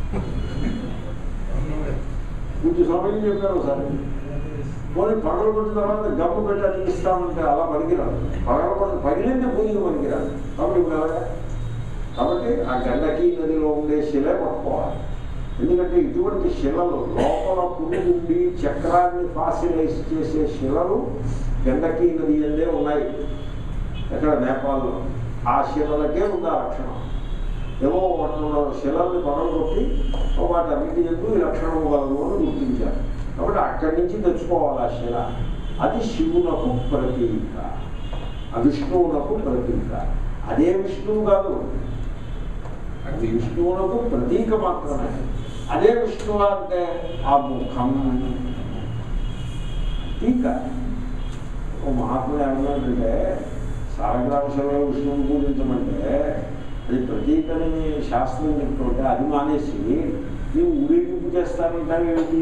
పూజ సమయం చెప్పారు ఒకసారి పోనీ పగల కొట్టిన తర్వాత గమ్ము పెట్టి అతికిస్తామంటే అలా పనికిరాదు పగల కొట్టి పగిలింది పూజకు పనికిరాదు కాబట్టి ఇప్పుడు ఎలాగా కాబట్టి ఆ గండకి నదిలో ఉండే శిలే పట్టుకోవాలి ఎందుకంటే ఇటువంటి శిలలు లోపల పురుగు ఉండి చక్రాన్ని ఫాసిలైజ్ చేసే శిలలు గండకి నది అందే ఉన్నాయి ఎక్కడ నేపాల్లో ఆ శిలలకే ఉంది ఆ లక్షణం ఏవో వాటిలో శిలల్ని పగలగొట్టి వాటి అన్నిటి ఎందుకు ఈ లక్షణము కలదు అని గుర్తించారు కాబట్టి అక్కడి నుంచి తెచ్చుకోవాలి ఆ శిల అది శివునకు ప్రతీక ఆ విష్ణువునకు ప్రతీక అదే విష్ణువు కాదు అది విష్ణువునకు ప్రతీక మాత్రమే అదే విష్ణువు అంటే ఆ ముఖం టీక ఓ మహాత్ముడు ఏమన్నాడంటే సారగ్రామశిలో విష్ణువుని పూజించమంటే అది ప్రతీకని శాస్త్రం చెప్తుంటే అది మానేసి నీవు ఊరేగింపు చేస్తానంటావు ఏమిటి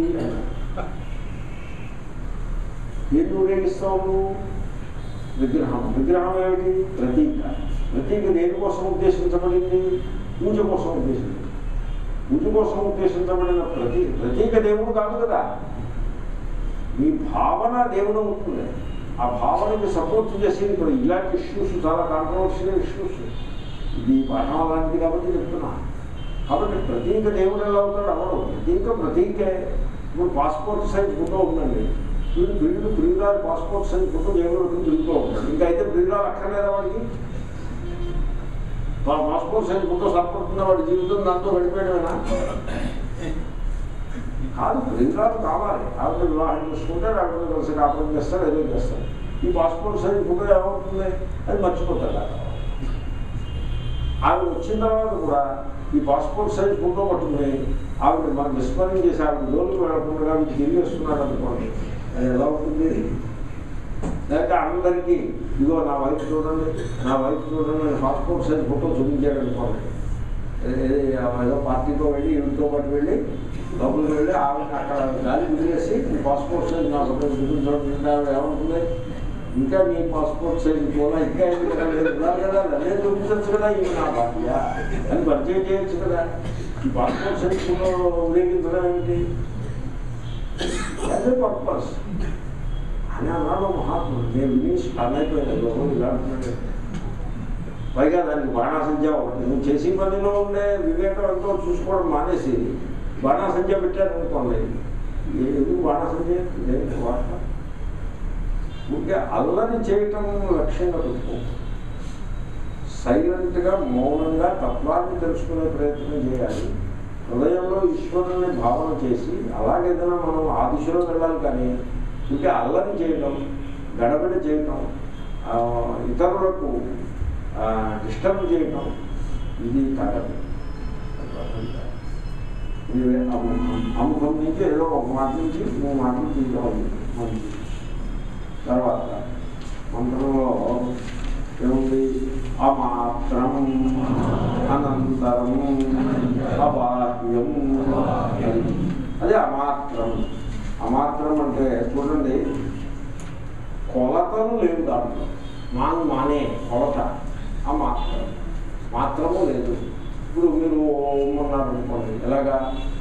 ఏది ఊరేగిస్తావు నువ్వు? విగ్రహం విగ్రహం ఏమిటి ప్రతీక ప్రతీక దేనికోసం ఉద్దేశించబడింది పూజ కోసం ఉద్దేశించబడింది పూజ కోసం ఉద్దేశించబడిన ప్రతి ప్రతీక దేవుడు కాదు కదా మీ భావన దేవుడు అవుతుంది ఆ భావనకి సపోర్ట్ చేసేది ఇప్పుడు ఇలాంటి ఇష్యూస్ చాలా కాంట్రవర్షియల్ ఇష్యూస్ ఇది పాఠం అలాంటిది కాబట్టి చెప్తున్నా కాబట్టి ప్రతీక దేవుడు ఎలా అవుతాడు అవడు ప్రతీక ప్రతీకే ఇప్పుడు పాస్పోర్ట్ సైజ్ ఫోటో ఉందండి వీడు వీడు ప్రియురాలు పాస్పోర్ట్ సైజ్ ఫోటో దేవుడు తిరుగుతూ ఉంటాడు ఇంకా అయితే ప్రియురాలు అక్కర్లేదా వాడికి ఆ పాస్పోర్ట్ సైజ్ ఫోటో సరిపడుతున్న వాడి జీవితం దాంతో గడిపోయడమేనా కాదు ప్రియురాలు కావాలి ఆవిడ వివాహం చేసుకుంటే ఆవిడ కలిసి కాపురం చేస్తాడు ఏదో చేస్తాడు ఈ పాస్పోర్ట్ సైజ్ ఫోటో ఏమవుతుంది అది మర్చిపోతాడు ఆ తర్వాత. ఆవిడ వచ్చిన తర్వాత కూడా ఈ పాస్పోర్ట్ సైజ్ ఫోటో పట్టుకుని ఆవిడ మన విస్మరణ చేసి ఆవిడ జోలికి వెళ్ళకుండా ఆవిడ తిరిగి వస్తున్నాడు అనుకోండి అది ఎలా ఉంటుంది లేకపోతే అందరికీ ఇదిగో నా వైఫ్ చూడండి నా వైఫ్ చూడండి నేను పాస్పోర్ట్ సైజ్ ఫోటో చూపించాడు అనుకోండి ఏ- ఏ- ఏదో పార్టీతో వెళ్ళి ఇంటితో పాటు వెళ్ళి డబ్బులు వెళ్ళి ఆవిడ అక్కడ గాలి వదిలేసి మీ పాస్పోర్ట్ సైజ్ నా ఫోటో చూపించడం ఆవిడ ఏమవుతుంది ఇంకా మీ పాస్పోర్ట్ సైజ్ పోలా ఇంకా ఎందుకు ఇక్కడ లేదు ఉన్నారు కదా నేను చూపించచ్చు కదా ఇవి నా భార్య అని పరిచయం చేయొచ్చు కదా ఈ పాస్పోర్ట్ సైజ్ ఫోటో ఉపయోగించడం ఏమిటి యాజ్ ఏ పర్పస్ అని అన్నాడు మహాత్ముడు నేను విని స్టన్ అయిపోయాను లోపల ఇలా అంటున్నాడు పైగా దానికి బాణాసంఖ్య ఒకటి నువ్వు చేసి పనిలో ఉండే వివేకం ఎంతో చూసుకోవడం మానేసి బాణాసంఖ్య పెట్టారనుకోండి ఏ- ఎందుకు బాణాసంఖ్య దేనికి వాట ఉంటే అల్లరి చేయటం లక్ష్యంగా పెట్టుకో సైలెంట్గా మౌనంగా తత్వాన్ని తెలుసుకునే ప్రయత్నం చేయాలి హృదయంలో ఈశ్వరుని భావన చేసి అలాగేదైనా మనం ఆ దిశలో వెళ్ళాలి కానీ ఇంకా అల్లరి చేయటం గడబడి చేయటం ఆ, ఇతరులకు డిస్టర్బ్ చేయటం ఇది కాదు ఇది అముఖం అముఖం నుంచి ఏదో ఒక మాట నుంచి మూడు మాటలు తీసుకోవాలి మంచిది తర్వాత మంత్రంలో ఏముంది అమాత్రం అనంతరం అబాహ్యం అదే అమాత్రం అమాత్రం అంటే చూడండి కొలతలు లేవు దాంట్లో మాన్ మానే కొలత అమాత్రం మాత్రము లేదు ఇప్పుడు మీరు ఓం అన్నారు అనుకోండి ఎలాగా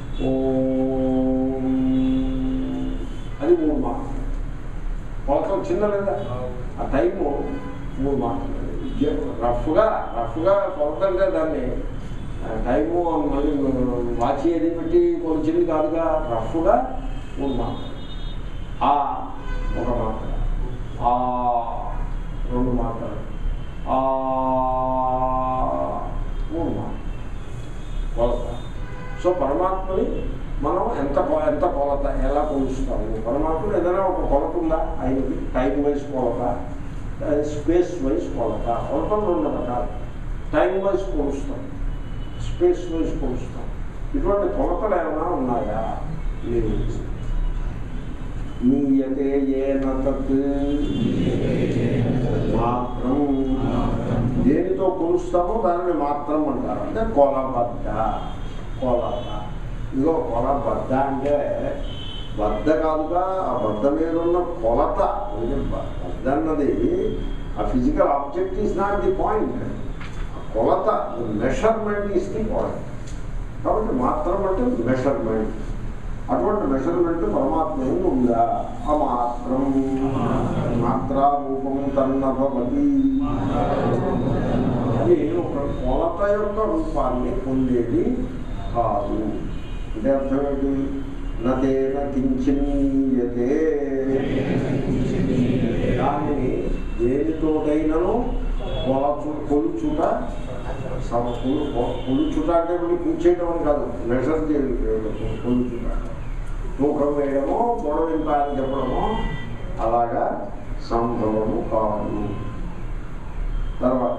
ఓం అది మూడు మాత్రం కొలత వచ్చిందా లేదా ఆ టైము మూడు మాత్రలు రఫ్గా రఫ్గా కొలత అంటే దాన్ని ఆ టైము మళ్ళీ వాచి ఏది పెట్టి కొలిచింది కాదుగా రఫ్గా మూడు మాత్రలు ఆ ఒక మాత్ర ఆ రెండు మాత్రలు ఆ మూడు మాత్రలు కొలత సో పరమాత్మని మనం ఎంత కొ- ఎంత కొలత ఎలా కొలుస్తాము పరమాత్మలో ఏదైనా ఒక కొలత ఉందా ఆయనకి టైం వైజ్ కొలత స్పేస్ వైజ్ కొలత కొలతలు రెండు రకాలు టైం వైజ్ కొలుస్తాం స్పేస్ వైజ్ కొలుస్తాం ఇటువంటి కొలతలు ఏమైనా ఉన్నాయా లేవు నీయతే ఏన తత్ మాత్రం దేనితో కొలుస్తామో దానిని మాత్రం అంటారు అంటే కొలబద్ద కొలత ఇదిగో కొలబద్ద అంటే బద్ద కాదుగా ఆ బద్ద మీద ఉన్న కొలత ఇది బ- బద్ద అన్నది ఆ physical object is not the point కొలత మెషర్మెంట్ ఈస్ ది పాయింట్ కాబట్టి మాత్రం అంటే మెషర్మెంట్ అటువంటి మెషర్మెంట్ పరమాత్మ ఎందు ఉందా ఆ మాత్రం మాత్రారూపం తన్నభవతి అది ఒక కొలత యొక్క రూపాన్ని పొందేది కాదు అంటే అర్థం ఏంటి నతేన కించిన్యతే దానిని దేనితోటైనను కొలచు కొలుచుట సమ కొలు- కొ- కొలుచుట అంటే మళ్ళీ కూర్చేయడం అని కాదు మెషర్ చేయడం కొలుచుట తూకం వేయడమో గొడవింప అని చెప్పడమో అలాగా సంభవము కాదు తర్వాత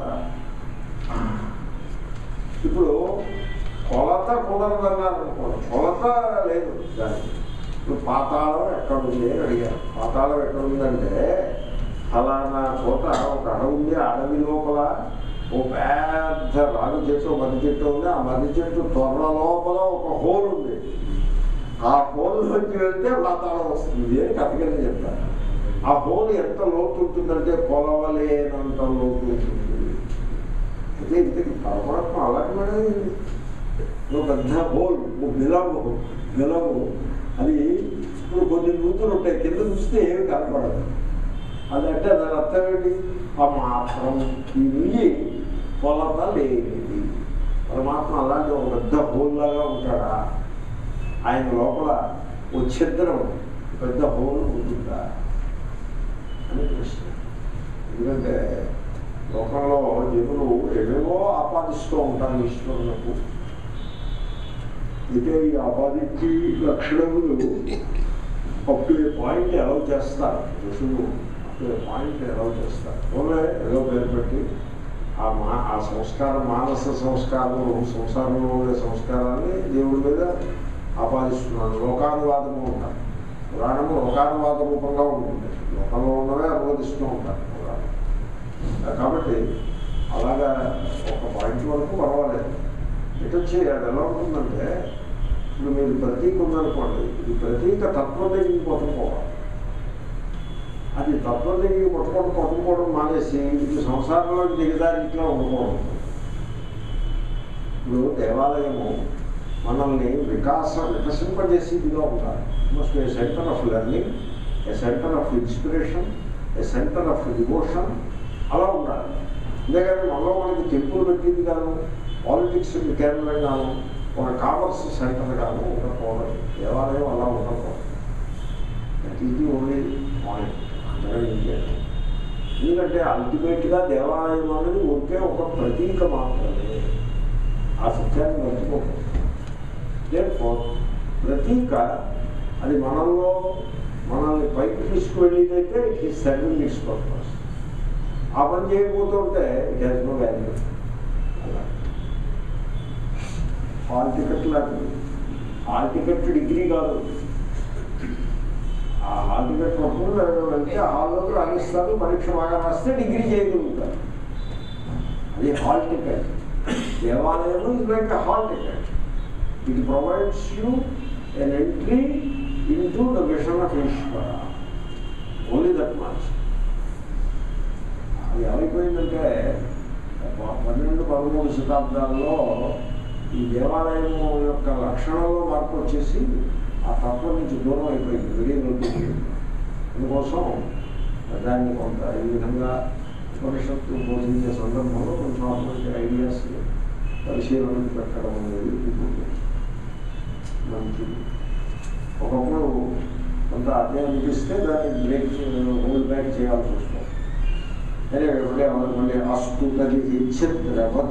ఇప్పుడు కొలత కుదరదన్నారు అనుకోండి కొలత లేదు దానికి ఇప్పుడు పాతాళం ఎక్కడుంది అని అడిగారు పాతాళం ఎక్కడుందంటే ఫలానా చోట ఒక అడవి ఉంది ఆ అడవి లోపల ఓ పెద్ద రాగి చెట్టు మర్రి చెట్టు ఉంది ఆ మర్రి చెట్టు త్వరల లోపల ఒక హోల్ ఉంది ఆ హోల్ నుంచి వెళ్తే పాతాళం వస్తుంది అని కథకని చెప్తారు ఆ హోల్ ఎంత లోతు ఉంటుందంటే కొలవలేనంత లోతు ఉంటుంది అయితే ఇంతకి పరమాత్మ అలాంటి వాడే ఒక పెద్ద హోల్ ఓ బిలము బిలము అది ఇప్పుడు కొన్ని నూతులు ఉంటాయి కింద చూస్తే ఏమి కనపడదు అది అంటే దాని అర్థం ఏంటి ఆ మాత్రం ఈ నుయ్యి కొలత లేనిది పరమాత్మ అలాంటి ఒక పెద్ద హోల్ లాగా ఉంటాడా ఆయన లోపల ఓ ఛిద్రం పెద్ద హోల్ ఉంటుందా అని ప్రశ్న ఎందుకంటే లోకంలో జనులు ఏవేవో ఆపాదిస్తూ ఉంటారు ఈశ్వరులకు అయితే ఈ అపాధికి లక్షణములు up to a point allow చేస్తారు ఋషులు up to a point allow చేస్తారు ఓన్లే ఏదో పేరు పెట్టి ఆ మా ఆ సంస్కారం మానస సంస్కారము సంసారంలో ఉండే సంస్కారాన్ని దేవుడి మీద ఆపాదిస్తున్నాను లోకానువాదము ఉంటారు పురాణము లోకానువాద రూపంగా ఉంటుంది లోకంలో ఉన్నవే అనువదిస్తూ ఉంటారు పురాణం కాబట్టి అలాగా ఒక పాయింట్ వరకు పర్వాలేదు ఇటు వచ్చి అది ఎలా ఉంటుందంటే ఇప్పుడు మీరు ప్రతీక ఉందనుకోండి ఈ ప్రతీక తత్వం దగ్గరికి పట్టుకోవాలి అది తత్వం దగ్గరికి పట్టుకోవడం పట్టుకోవడం మానేసి ఇది సంసారంలో దిగదారిట్లో ఉండకూడదు ఇప్పుడు దేవాలయము మనల్ని వికాసం వికసింపజేసేదిగా ఉండాలి must a centre of learning a centre of inspiration a centre of devotion అలా ఉండాలి అంతేగాని మనలో మనకి టెంపుల్ పెట్టింది కాను పాలిటిక్స్ కేంద్రం గాను ఒక కామర్స్ సెంటర్ గాను ఉండకూడదు దేవాలయం అలా ఉండకూడదు that is the only point అందరం ఇంకేంటి ఎందుకంటే అల్టిమేట్గా దేవాలయం అనేది ఒకే ఒక ప్రతీక మాత్రమే ఆ సత్యాన్ని మర్చిపోకూడదు Therefore, ప్రతీక అది మనలో మనల్ని పైకి తీసుకువెళ్ళేదైతే it is serving its purpose ఆ పని చేయకపోతుంటే ఇట్ హ్యాస్ నో వాల్యూ అలా హాల్ టికెట్ లాంటిది హాల్ టికెట్ డిగ్రీ కాదు ఆ హాల్ టికెట్ పట్టుకుని వెళ్తే ఆ హాల్లోకి రాణిస్తారు పరీక్ష బాగా రాస్తే డిగ్రీ చేయగలుగుతారు అది హాల్ టికెట్ దేవాలయం is like a hall ticket it provides you an entry in to the vision of Ishwara only that much అది ఏమైపోయిందంటే ప- పన్నెండు పదమూడు శతాబ్దాల్లో ఈ దేవాలయం యొక్క లక్షణంలో మార్పు వచ్చేసి ఆ తత్వం నుంచి దూరం అయిపోయింది విలీనం అందుకోసం దాన్ని కొంత ఈ విధంగా భవిష్యత్తు బోధించే సందర్భంలో కొంచెం అటువంటి ఐడియాస్ పరిశీలన పెట్టడం అనేది ఇప్పుడు మంచిది ఒకప్పుడు కొంత అదే అనిపిస్తే దాన్ని బ్రేక్ హోల్ బ్యాక్ చేయాల్సి వస్తుంది అదే మళ్ళీ ఎవరు మళ్ళీ అస్తు తది ఇచ్చద్రవత్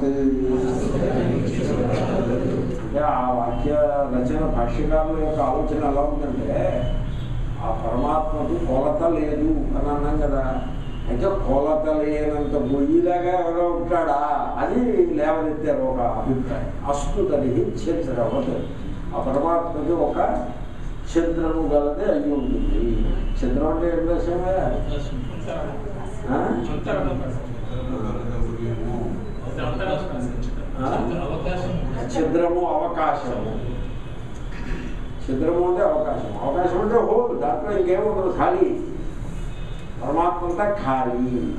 అంటే ఆ వాక్య రచన భాష్యకారుల యొక్క ఆలోచన ఎలా ఉందంటే ఆ పరమాత్మకి కొలత లేదు అని అన్నాం కదా అయితే కొలత లేనంత బొయ్యిలాగా ఎవరో ఉంటాడా అది లేవనెత్తారు ఒక అభిప్రాయం అస్తు తది ఇచ్చద్రవత్ ఆ పరమాత్మకి ఒక ఛద్రము గలదే అయి ఉంటుంది ఛద్రం అంటే ఏం దశమే ఛద్రము అవకాశము ఛద్రము అంటే అవకాశం అవకాశం అంటే హోల్ దాంట్లో ఇంకేముండదు ఖాళీ పరమాత్మ అంతా ఖాళీ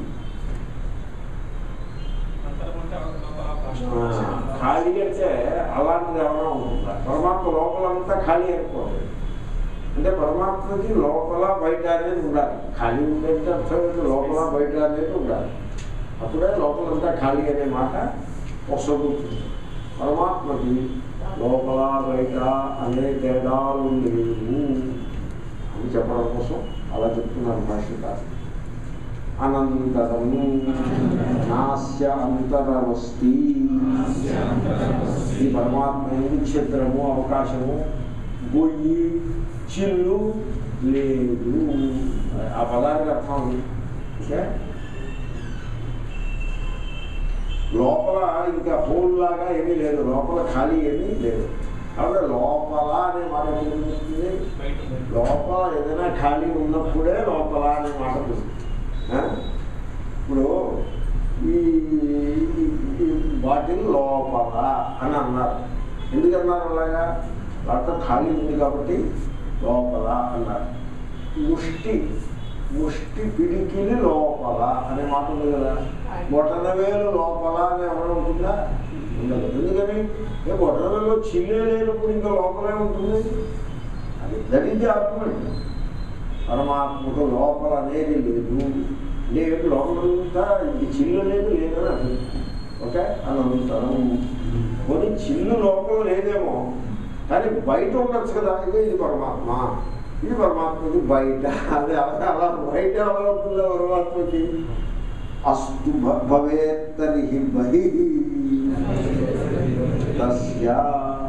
ఆ, ఖాళీ అంటే అలాంటిది ఏమైనా ఉంటుందా పరమాత్మ లోపలంతా ఖాళీ అనుకోండి అంటే పరమాత్మకి లోపల బయట అనేది ఉండాలి ఖాళీ ఉందంటే అర్థం ఏంటి? లోపల బయట అనేది ఉండాలి అప్పుడే లోపలంతా ఖాళీ అనే మాట వసగుతుంది పరమాత్మకి లోపల బయట అనే తేడాలు లేవు అని చెప్పడం కోసం అలా చెప్తున్నారు భాష్యకారు అనంతరము నాస్య అంతరవస్తి ఈ పరమాత్మ ఎందు క్షేత్రము అవకాశము గొయ్యి చిల్లు లేదు ఆ పదానికి అర్థం ఉంది ఓకే లోపల ఇంకా హోల్ లాగా ఏమీ లేదు లోపల ఖాళీ ఏమీ లేదు కాబట్టి లోపల అనే మాట ఏమిటి లోపల ఏదైనా ఖాళీ ఉన్నప్పుడే లోపల అనే మాట ఉంది ఆ? ఇప్పుడు ఈ ఈ- ఈ బాటిల్ లోపల అని అన్నారు ఎందుకన్నారు అలాగా దాంట్లో ఖాళీ ఉంది కాబట్టి లోపల అన్నారు ముష్టి ముష్టి పిడికిలి లోపల అనే మాట ఉంది కదా బొటనవేలు లోపల అని ఎవరు ఉంటుందా ఉండదు ఎందుకని ఏ బొటనవేలు చిల్లే లేనప్పుడు ఇంకా లోపలే ఉంటుంది అది దట్ ఈజ్ ఆర్గ్యుమెంట్ పరమాత్మకు లోపల అనేది లేదు లేదు లోపల ఉందా ఇది చిల్లు లేదు లేదని అర్థం ఓకే అనంతరం కొన్ని చిల్లు లోపల లేదేమో కానీ బయట ఉండొచ్చు కదా ఇదే ఇది పరమాత్మ ఇది పరమాత్మకి బయట అది అలా అలా బయట ఎలా ఉంటుందో పరమాత్మకి అస్తు భవేత్తరి బహి తస్య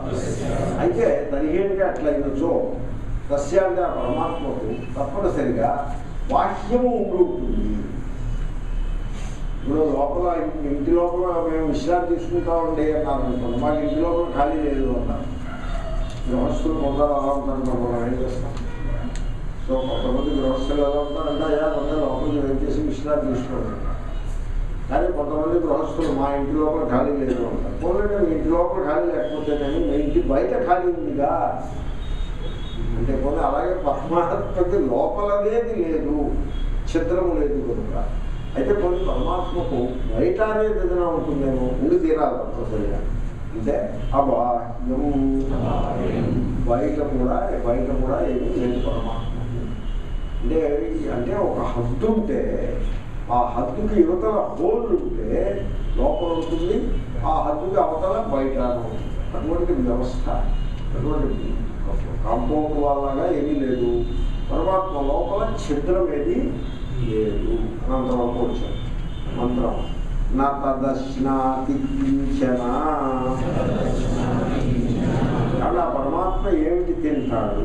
అయితే తరిహి అంటే అట్లయినచో తస్య అంటే ఆ పరమాత్మకు తప్పనిసరిగా బాహ్యము ఉండి ఉంటుంది ఇప్పుడు లోపల ఇంటి లోపల మేము విశ్రాంతి తీసుకుంటామండి అన్నారు అనుకోండి మాకు ఇంటి లోపల ఖాళీ లేదు అన్నారు గృహస్థులు కొందరు అలా ఉంటారు మరి మనం ఏం చేస్తాం సో కొంతమంది గృహస్థులు ఎలా ఉంటారంటే అయ్యా కొంత లోపలికి వెయిట్ చేసి విశ్రాంతి తీసుకోండి కానీ కొంతమంది గృహస్థులు మా ఇంటి లోపల ఖాళీ లేదు అంటారు పోలంటే మీ ఇంటి లోపల ఖాళీ లేకపోతే కానీ మీ ఇంటి బయట ఖాళీ ఉందిగా అంటే కొన్ని అలాగే పరమాత్మకి లోపలనేది లేదు ఛిద్రము లేదు కనుక అయితే కొన్ని పరమాత్మకు బయట అనేది ఏదైనా ఉంటుందేమో ఉండి తీరాలి తప్పనిసరిగా అంటే అబాహ్యం బయట కూడా బయట కూడా ఏమీ లేదు పరమాత్మ అంటే అంటే ఒక హద్దు ఉంటే ఆ హద్దుకి యువతల హోల్ ఉంటే లోపల ఉంటుంది ఆ హద్దుకి అవతల బయట ఉంటుంది. అటువంటి వ్యవస్థ అటువంటి కాంపౌండ్ వాళ్ళగా ఏమీ లేదు పరమాత్మ లోపల ఛిద్రం ఏది లేదు అనంతవరకు వచ్చారు మంత్రం నా తదశ్నాతి కించన కాబట్టి ఆ పరమాత్మ ఏమిటి తింటాడు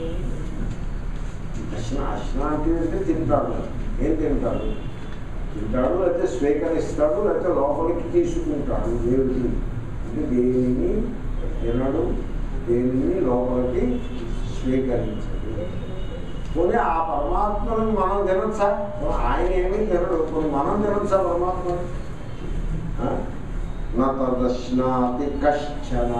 అశ్న అశ్నాతి అంటే తింటాడు ఏం తింటాడు తింటాడు లేకపోతే స్వీకరిస్తాడు లేకపోతే లోపలికి తీసుకుంటాడు దేవుడిని అంటే దేనిని తినడు దేనిని లోపలికి స్వీకరించడు పోనీ ఆ పరమాత్మను మనం తినచ్చా ఆయన ఏమీ తినడు పోనీ మనం తినచ్చా పరమాత్మని ఆ? నా తదశ్నాతి కశ్చన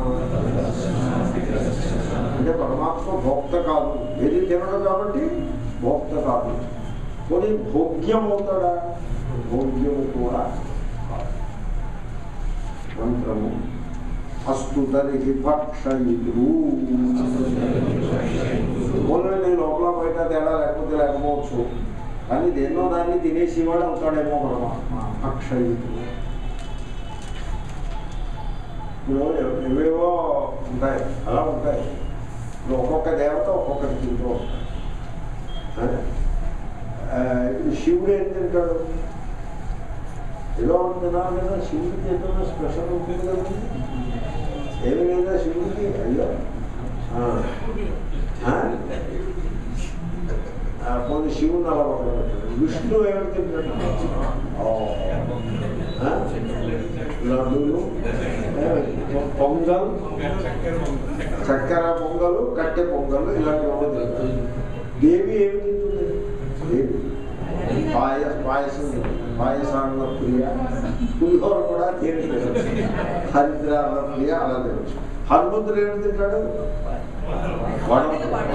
అంటే పరమాత్మ భోక్త కాదు ఏది తినడు కాబట్టి భోక్త కాదు పోనీ భోగ్యం అవుతాడా భోగ్యము కూడా కాదు మంత్రము అస్తు తరిహి భక్షయితురు పోలండి లోపల బయట తేడా లేకపోతే లేకపోవచ్చు కానీ దేన్నో దాన్ని తినేసేవాడు అవుతాడేమో పరమాత్మ భక్షయితురు ఇప్పుడు ఎవ- ఎవేవో ఉంటాయి అలా ఉంటాయి ఇప్పుడు ఒక్కొక్క దేవత ఒక్కొక్కటి తింటూ ఉంటాయి అదే. ఆ, ఇప్పుడు శివుడు ఏం తింటాడు ఏదో తినాలి కదా శివుడికి ఏదైనా స్పెషల్ ఉంటుంది కదా ఏమి లేదా శివుడికి అయ్యో ఆ. ఆ? ఆ, పోనీ శివుని అలా పక్కన పెట్టాడు విష్ణు ఏమిటి తింటాడు ఓ. ఆ? లడ్డూలు ఏమి? పొంగల్ చక్కెర పొంగలు కట్టె పొంగలు ఇలాంటివి తింటాడు దేవి ఏమి తింటుంది దేవి పాయ పాయసం తింటుంది. పాయసాన్న ప్రియ పులిహోర కూడా తేనె తినచ్చు హరిద్రాల ప్రియ అలా తినచ్చు హనుమంతుడు ఏమి తింటాడు వడ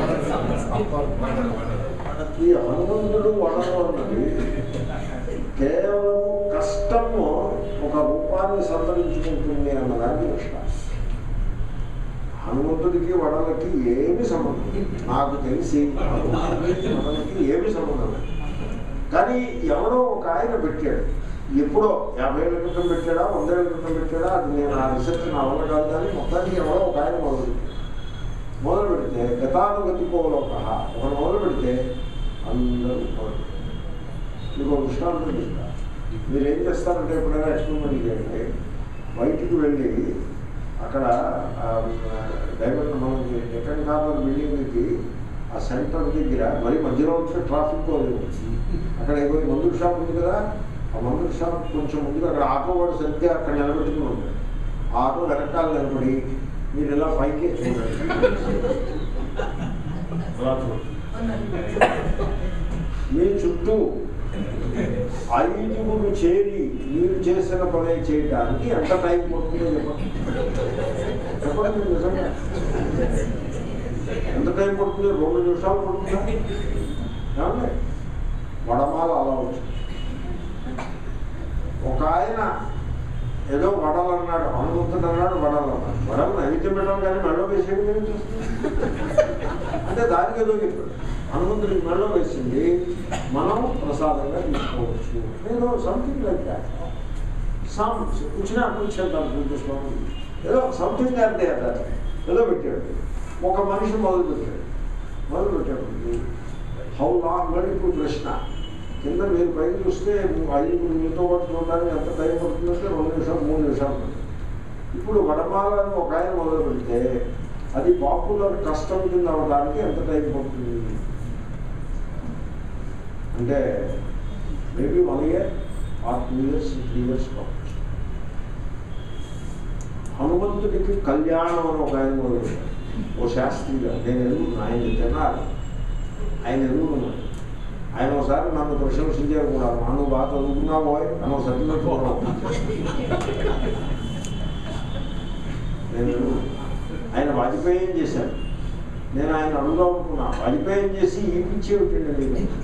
ఈ హనుమంతుడు వడలు అన్నది కేవలం కష్టము ఒక రూపాన్ని సంతరించుకుంటుంది అన్నదాన్ని లక్షణం హనుమంతుడికి వడలకి ఏమి సంబంధం లేదు. నాకు తెలిసి హనుమంతుడికి వడలకి ఏమి సంబంధం లేదు కానీ ఎవడో ఒక ఆయన పెట్టాడు ఎప్పుడో యాభై ఏళ్ళ క్రితం పెట్టాడా వందేళ్ల క్రితం పెట్టాడా అది నేను ఆ రీసెర్చ్ నా వల్ల కాదు కానీ మొత్తానికి ఎవడో ఒక ఆయన మొదలు పెట్టాడు మొదలు పెడితే గతానుగతికోలోక ఒకడు మొదలు పెడితే అందరూ మొదలు పెట్టారు. మీకు ఒక దృష్టాంతం చెప్తా మీరు ఏం చేస్తారంటే ఎప్పుడైనా ఎక్స్పెరిమెంట్ చేయండి బయటికి వెళ్ళి అక్కడ డైవర్ట్ మనకి ఎక్కడ కార్నర్ బిల్డింగ్కి ఆ సెంటర్ దగ్గర మరి మధ్యలో వచ్చే ట్రాఫిక్ లేదు అక్కడ ఏదో మందుల షాప్ ఉంది కదా ఆ మందుల షాప్ కొంచెం ముందుగా అక్కడ ఆటో వాడు సరిగ్గా అక్కడ నిలబెట్టుకుని ఉంటాడు ఆ ఆటో వెనకాల నిలబడి మీరు ఇలా పైకి చూడండి అలా చూడండి మీ చుట్టూ ఐదుగురు చేరి మీరు చేసిన పని చేయడానికి ఎంత టైం పడుతుందో చెప్పండి చెప్పండి మీరు నిజంగా ఎంత టైం పడుతుంది రెండు నిమిషాలు పడుతుందా ఏమండి వడమాల అలా వచ్చింది ఒక ఆయన ఏదో వడలు అన్నాడు హనుమంతుడు అన్నాడు వడలు అన్నాడు వడలు నైవేద్యం పెట్టాలి కానీ మెడలో వేసేది కానీ చూస్తుంది అంటే దానికి ఏదో చెప్పాడు హనుమంతుడికి మెడలో వేసింది మనం ప్రసాదంగా తీసుకోవచ్చు నేను సంథింగ్ లైక్ దాట్ సమ్ కూర్చుని కూర్చుంటాను పూజస్వామి ఏదో సంథింగ్ అంటే దాట్ ఏదో పెట్టాడు ఒక మనిషి మొదలు పెట్టాడు మొదలు పెట్టాడు హౌ లాంగ్ అని ఇప్పుడు ప్రశ్న కింద మీరు పైకి చూస్తే ఐదుగురు మీతో పాటు చూడడానికి ఎంత టైం పడుతుందంటే రెండు నిమిషాలు మూడు నిమిషాలు పడుతుంది ఇప్పుడు వడమాల అని ఒక ఆయన మొదలు పెడితే అది పాపులర్ కస్టమ్ కింద అవడానికి ఎంత టైం పడుతుంది అంటే maybe one year or two years three years పడుతుంది హనుమంతుడికి కళ్యాణం అని ఒక ఆయన మొదలు పెట్టారు. ఓ శాస్త్రిగా నేను ఎదుగుతున్నా ఆయన తిన్నారు ఆయన ఎదుగుతున్నాడు ఆయన ఒకసారి నన్ను ప్రశంసించారు కూడా నన్ను బాగా చదువుకున్నావో అని ఒక సర్టిఫికెట్ కూడా నేను ఆయన వాజ్పేయం చేశాను నేను ఆయన అడుగుదాం అనుకున్నా వాజ్పేయం చేసి ఈ పిచ్చి పెట్టండి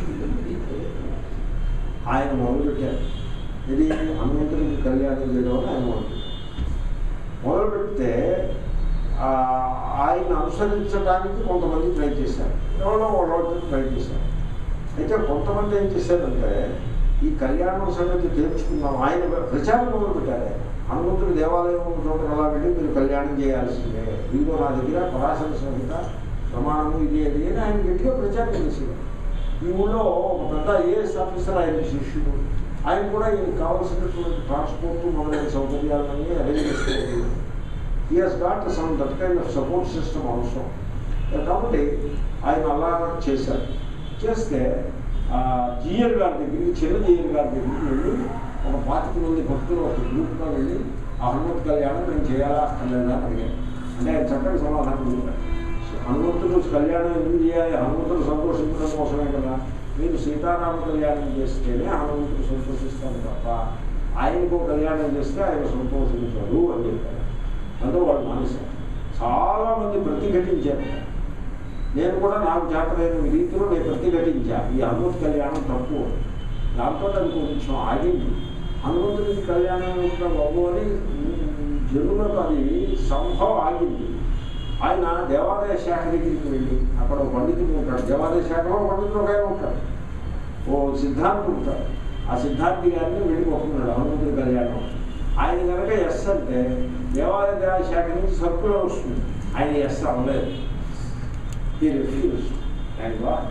ఆయన మొదలుపెట్టారు ఇది హనుమంతుడికి కళ్యాణం చేయడం అని ఆయన మొదలుపెట్టారు మొదలు పెడితే ఆ, ఆయన అనుసరించడానికి కొంతమంది ట్రై చేశారు ఎవరో వాళ్ళు ట్రై చేశారు అయితే కొంతమంది ఏం చేశారంటే ఈ కళ్యాణం సంగతి తేల్చుకుందాం ఆయన ప్రచారం మొదలు పెట్టారు ఆయన హనుమంతుడి దేవాలయం ఉన్న చోట అలా వెళ్ళి మీరు కళ్యాణం చేయాల్సిందే ఇదిగో నా దగ్గర పరాశర సంహిత ప్రమాణము ఇది అది అని ఆయన గట్టిగా ప్రచారం చేసేవారు ఈ ఊళ్ళో ఒక పెద్ద ఐఏఎస్ ఆఫీసర్ ఆయన శిష్యుడు ఆయన కూడా ఈయనకి కావాల్సినటువంటి ట్రాన్స్పోర్ట్ మొదలైన సౌకర్యాలన్నీ అరేంజ్ చేసుకోవాలి ఈ he's got some that kind of support system అవసరం కాబట్టి ఆయన అలా చేశారు చేస్తే జిఎల్ గారి దగ్గరికి చిన్న జిఎల్ గారి దగ్గరికి వెళ్ళి ఒక పాతిక మంది భక్తులు ఒక గ్రూప్గా వెళ్ళి ఆ హనుమంత్ కళ్యాణం నేను చేయాలా అక్కర్లేదా అని అడిగాను అంటే ఆయన చక్కటి సమాధానం చెప్పారు హనుమంతుడు కళ్యాణం ఎందుకు చేయాలి హనుమంతుడు సంతోషించడం కోసమే కదా మీరు సీతారామ కళ్యాణం చేస్తేనే హనుమంతుడు సంతోషిస్తాడు తప్ప ఆయనకు కళ్యాణం చేస్తే ఆయన సంతోషించడు అని చెప్పారు అందులో వాళ్ళు మానేశారు చాలా మంది ప్రతిఘటించారు నేను కూడా నాకు చేతలైన రీతిలో నేను ప్రతిఘటించా ఈ హనుమంత్ కళ్యాణం తప్పు దాంతో అది కొంచెం ఆగింది హనుమంతుడికి కళ్యాణం యొక్క బాబు అని జనులకు అది సంభవం ఆగింది ఆయన దేవాలయ శాఖ దగ్గరికి వెళ్ళి అక్కడ ఒక పండితుడు ఉంటాడు దేవాలయ శాఖలో ఒక పండితుడు ఒక ఆయన ఉంటాడు ఓ సిద్ధాంతి ఉంటాడు ఆ సిద్ధాంతి గారిని వెళ్ళి వస్తున్నాడు హనుమంతుడి కళ్యాణం ఆయన కనుక ఎస్ అంటే దేవాలయ శాఖ నుంచి సర్కులర్ వస్తుంది ఆయన ఎస్ అవ్వలేదు ఈ రిఫ్యూజ్ అండ్ వాట్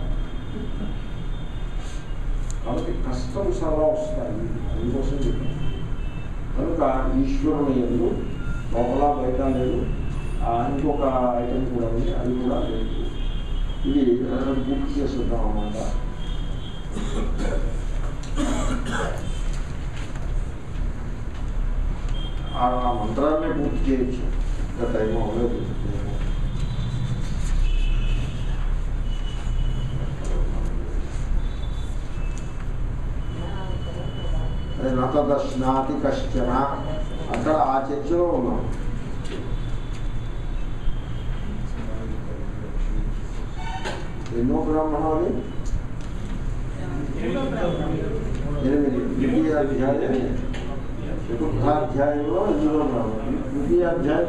కాబట్టి కష్టమ్స్ అలా వస్తాయి అందుకోసం చెప్పాను కనుక ఈశ్వరుని ఎందు లోపల బయట లేదు ఆ, ఇంకొక ఐటమ్ కూడా ఉంది అది కూడా లేదు ఇది మనం పూర్తి చేస్తుంటాం అన్నమాట ఆ ఆ మంత్రాన్ని పూర్తి చేయొచ్చు ఇంకా టైం అవ్వలేదు నతదశ్నాతి కశ్చన అక్కడ ఆ చర్చలో ఉన్నాం ఎన్నో బ్రాహ్మణం అది ఎనిమిది ద్వితీయాధ్యాయం చతుర్థాధ్యాయంలో ఎనిమిదో బ్రాహ్మణం ద్వితీయాధ్యాయం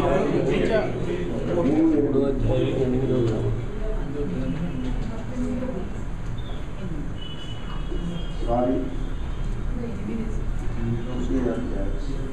మూడో అధ్యాయం ఎనిమిదో గ్రామం సారీ ద్వితీయాధ్యాయం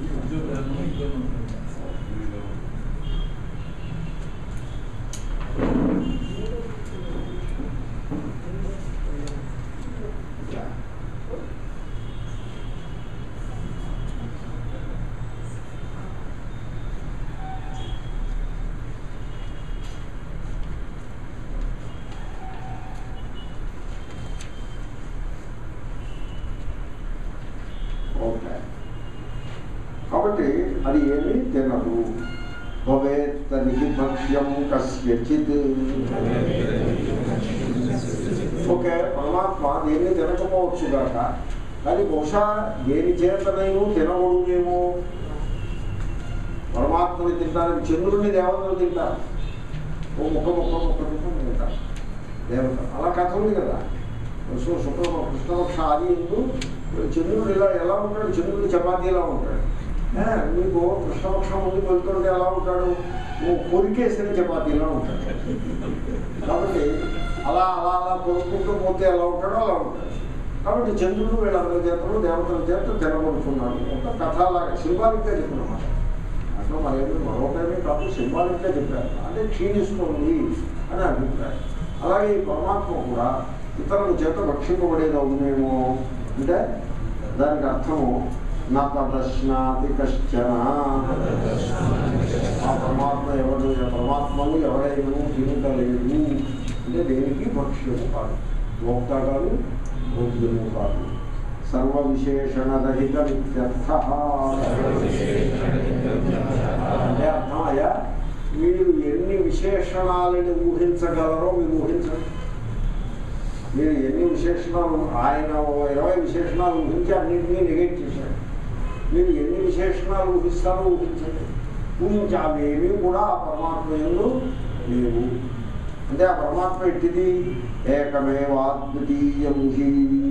ఓకే కాబట్టి అది ఏమీ తినదు భవేత్తని భక్ష్యం కస్యచిత్ ఓకే పరమాత్మ దేన్ని తినకపోవచ్చు కాక కానీ బహుశా దేని చేతనైనా తినకూడదేమో పరమాత్మని తింటారు చంద్రుడిని దేవతలు తింటారు ఓ ముక్క ముక్క ముక్క ముక్క తింటారు దేవత అలా కథ ఉంది కదా సో శుక్ల కృష్ణపక్ష ఆది ఎందు చంద్రుడు ఇలా ఎలా ఉంటాడు చంద్రుడు చపాతీ ఎలా ఉంటాడు ఏ, మీకు కృష్ణపక్షం ముందు వెళ్తుంటే ఎలా ఉంటాడు ఓ కొరికేసిన చపాతీలా ఉంటాడు కాబట్టి అలా అలా అలా కొనుక్కుంటూ పోతే ఎలా ఉంటాడో అలా ఉంటాడు కాబట్టి చంద్రుడు వీళ్ళందరి చేతలు దేవతల చేత తినబడుతున్నాడు ఒక కథలాగా సింబాలిక్గా చెప్పినమాట అట్లా మరేమి మరొకటేమీ కాదు సింబాలిక్గా చెప్పారు అంటే క్షీణిస్తుంది అని అభిప్రాయం అలాగే ఈ పరమాత్మ కూడా ఇతరుల చేత భక్షింపబడేది అవునేమో అంటే దానికి అర్థము నతదశ్నాతి కశ్చన ఆ పరమాత్మ ఎవరు పరమాత్మను ఎవరైనా తినగలేదు అంటే దేనికి భక్ష్యము కాదు భోక్త కాదు భోగ్యము కాదు సర్వ విశేషణ రహిత విత్యర్థ అంటే అర్థం అయ్యా మీరు ఎన్ని విశేషణాలని ఊహించగలరో మీరు ఊహించండి మీరు ఎన్ని విశేషణాలు ఆయన ఓ ఇరవై విశేషణాలు ఊహించి అన్నింటినీ నెగెక్ట్ చేశాడు మీరు ఎన్ని విశేషణాలు ఊహిస్తారో ఊహించండి ఊహించి అవేమీ కూడా ఆ పరమాత్మ ఎందు లేవు అంటే ఆ పరమాత్మ ఎట్టిది ఏకమేవాద్వితీయం హి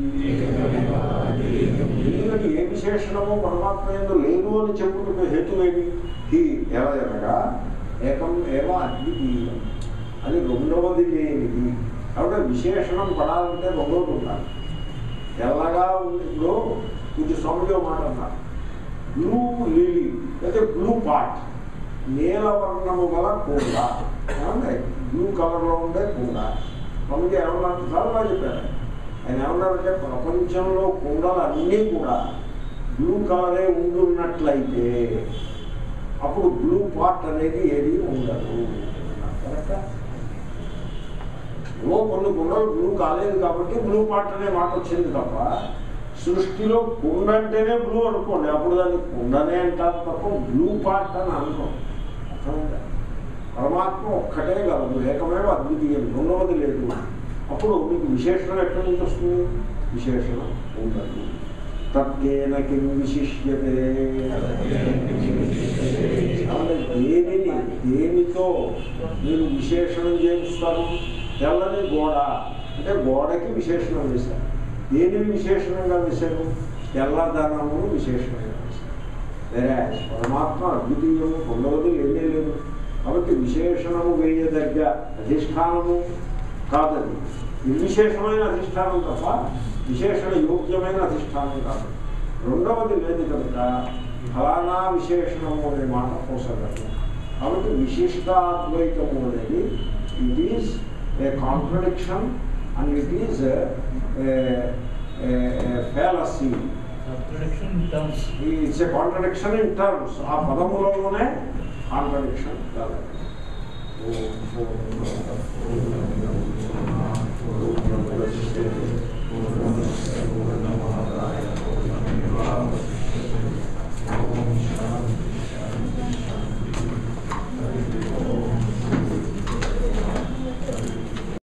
ఎందుకంటే ఏ విశేషణము పరమాత్మ ఎందు లేదు అని చెప్పుకునే హేతువేమి హి ఎలా అనగా ఏకం ఏవ అద్వితీయం అది రెండవది లేనిది కాబట్టి విశేషణం పడాలంటే రెండవది ఉండాలి తెల్లగా ఉంది ఇప్పుడు కొంచెం స్వామిలో మాట అన్నారు బ్లూ లిలీ అయితే బ్లూ పాట్ నీలవర్ణము గల కుండ ఏమండి బ్లూ కలర్లో ఉండే కుండ స్వామికి ఏమన్నారు చాలా బాగా చెప్పారు ఆయన ఏమన్నారంటే ప్రపంచంలో కుండలు అన్నీ కూడా బ్లూ కలరే ఉండున్నట్లయితే అప్పుడు బ్లూ పాట్ అనేది ఏది ఉండదు కరెక్టా ఏవో కొన్ని కుండలు బ్లూ కాలేదు కాబట్టి బ్లూ పాట్ అనే మాట వచ్చింది తప్ప సృష్టిలో కుండ అంటేనే బ్లూ అనుకోండి అప్పుడు దాన్ని కుండనే అంటారు తప్ప బ్లూ పాట్ అని అనుకోండి అర్థమైందా పరమాత్మ ఒక్కటే కలదు ఏకమేవ అద్వితీయం రెండవది లేదు అప్పుడు మీకు విశేషణం ఎక్కడి నుంచి వస్తుంది విశేషణం ఉండదు తత్కేన కిం విశిష్యతే కాబట్టి దేనిని దేనితో మీరు విశేషణం చేస్తారు తెల్లని గోడ అంటే గోడకి విశేషణం వేశారు దేనిని విశేషణంగా వేశారు తెల్లదనమును విశేషణంగా వేశారు వేరే పరమాత్మ అద్వితీయము పొందవది లేనే లేదు కాబట్టి విశేషణము వేయదగ్గ అధిష్టానము కాదది నిర్విశేషమైన అధిష్టానం తప్ప విశేషణ యోగ్యమైన అధిష్టానం కాదు రెండవది లేదు కనుక ఫలానా విశేషణము అనే మాట పోసగలదు కాబట్టి విశిష్టాద్వైతము అనేది it is a contradiction and it is fallacy Contradiction in terms. It's a contradiction in terms ఆ పదములలోనే కాంట్రడిక్షన్ కాదు ఓం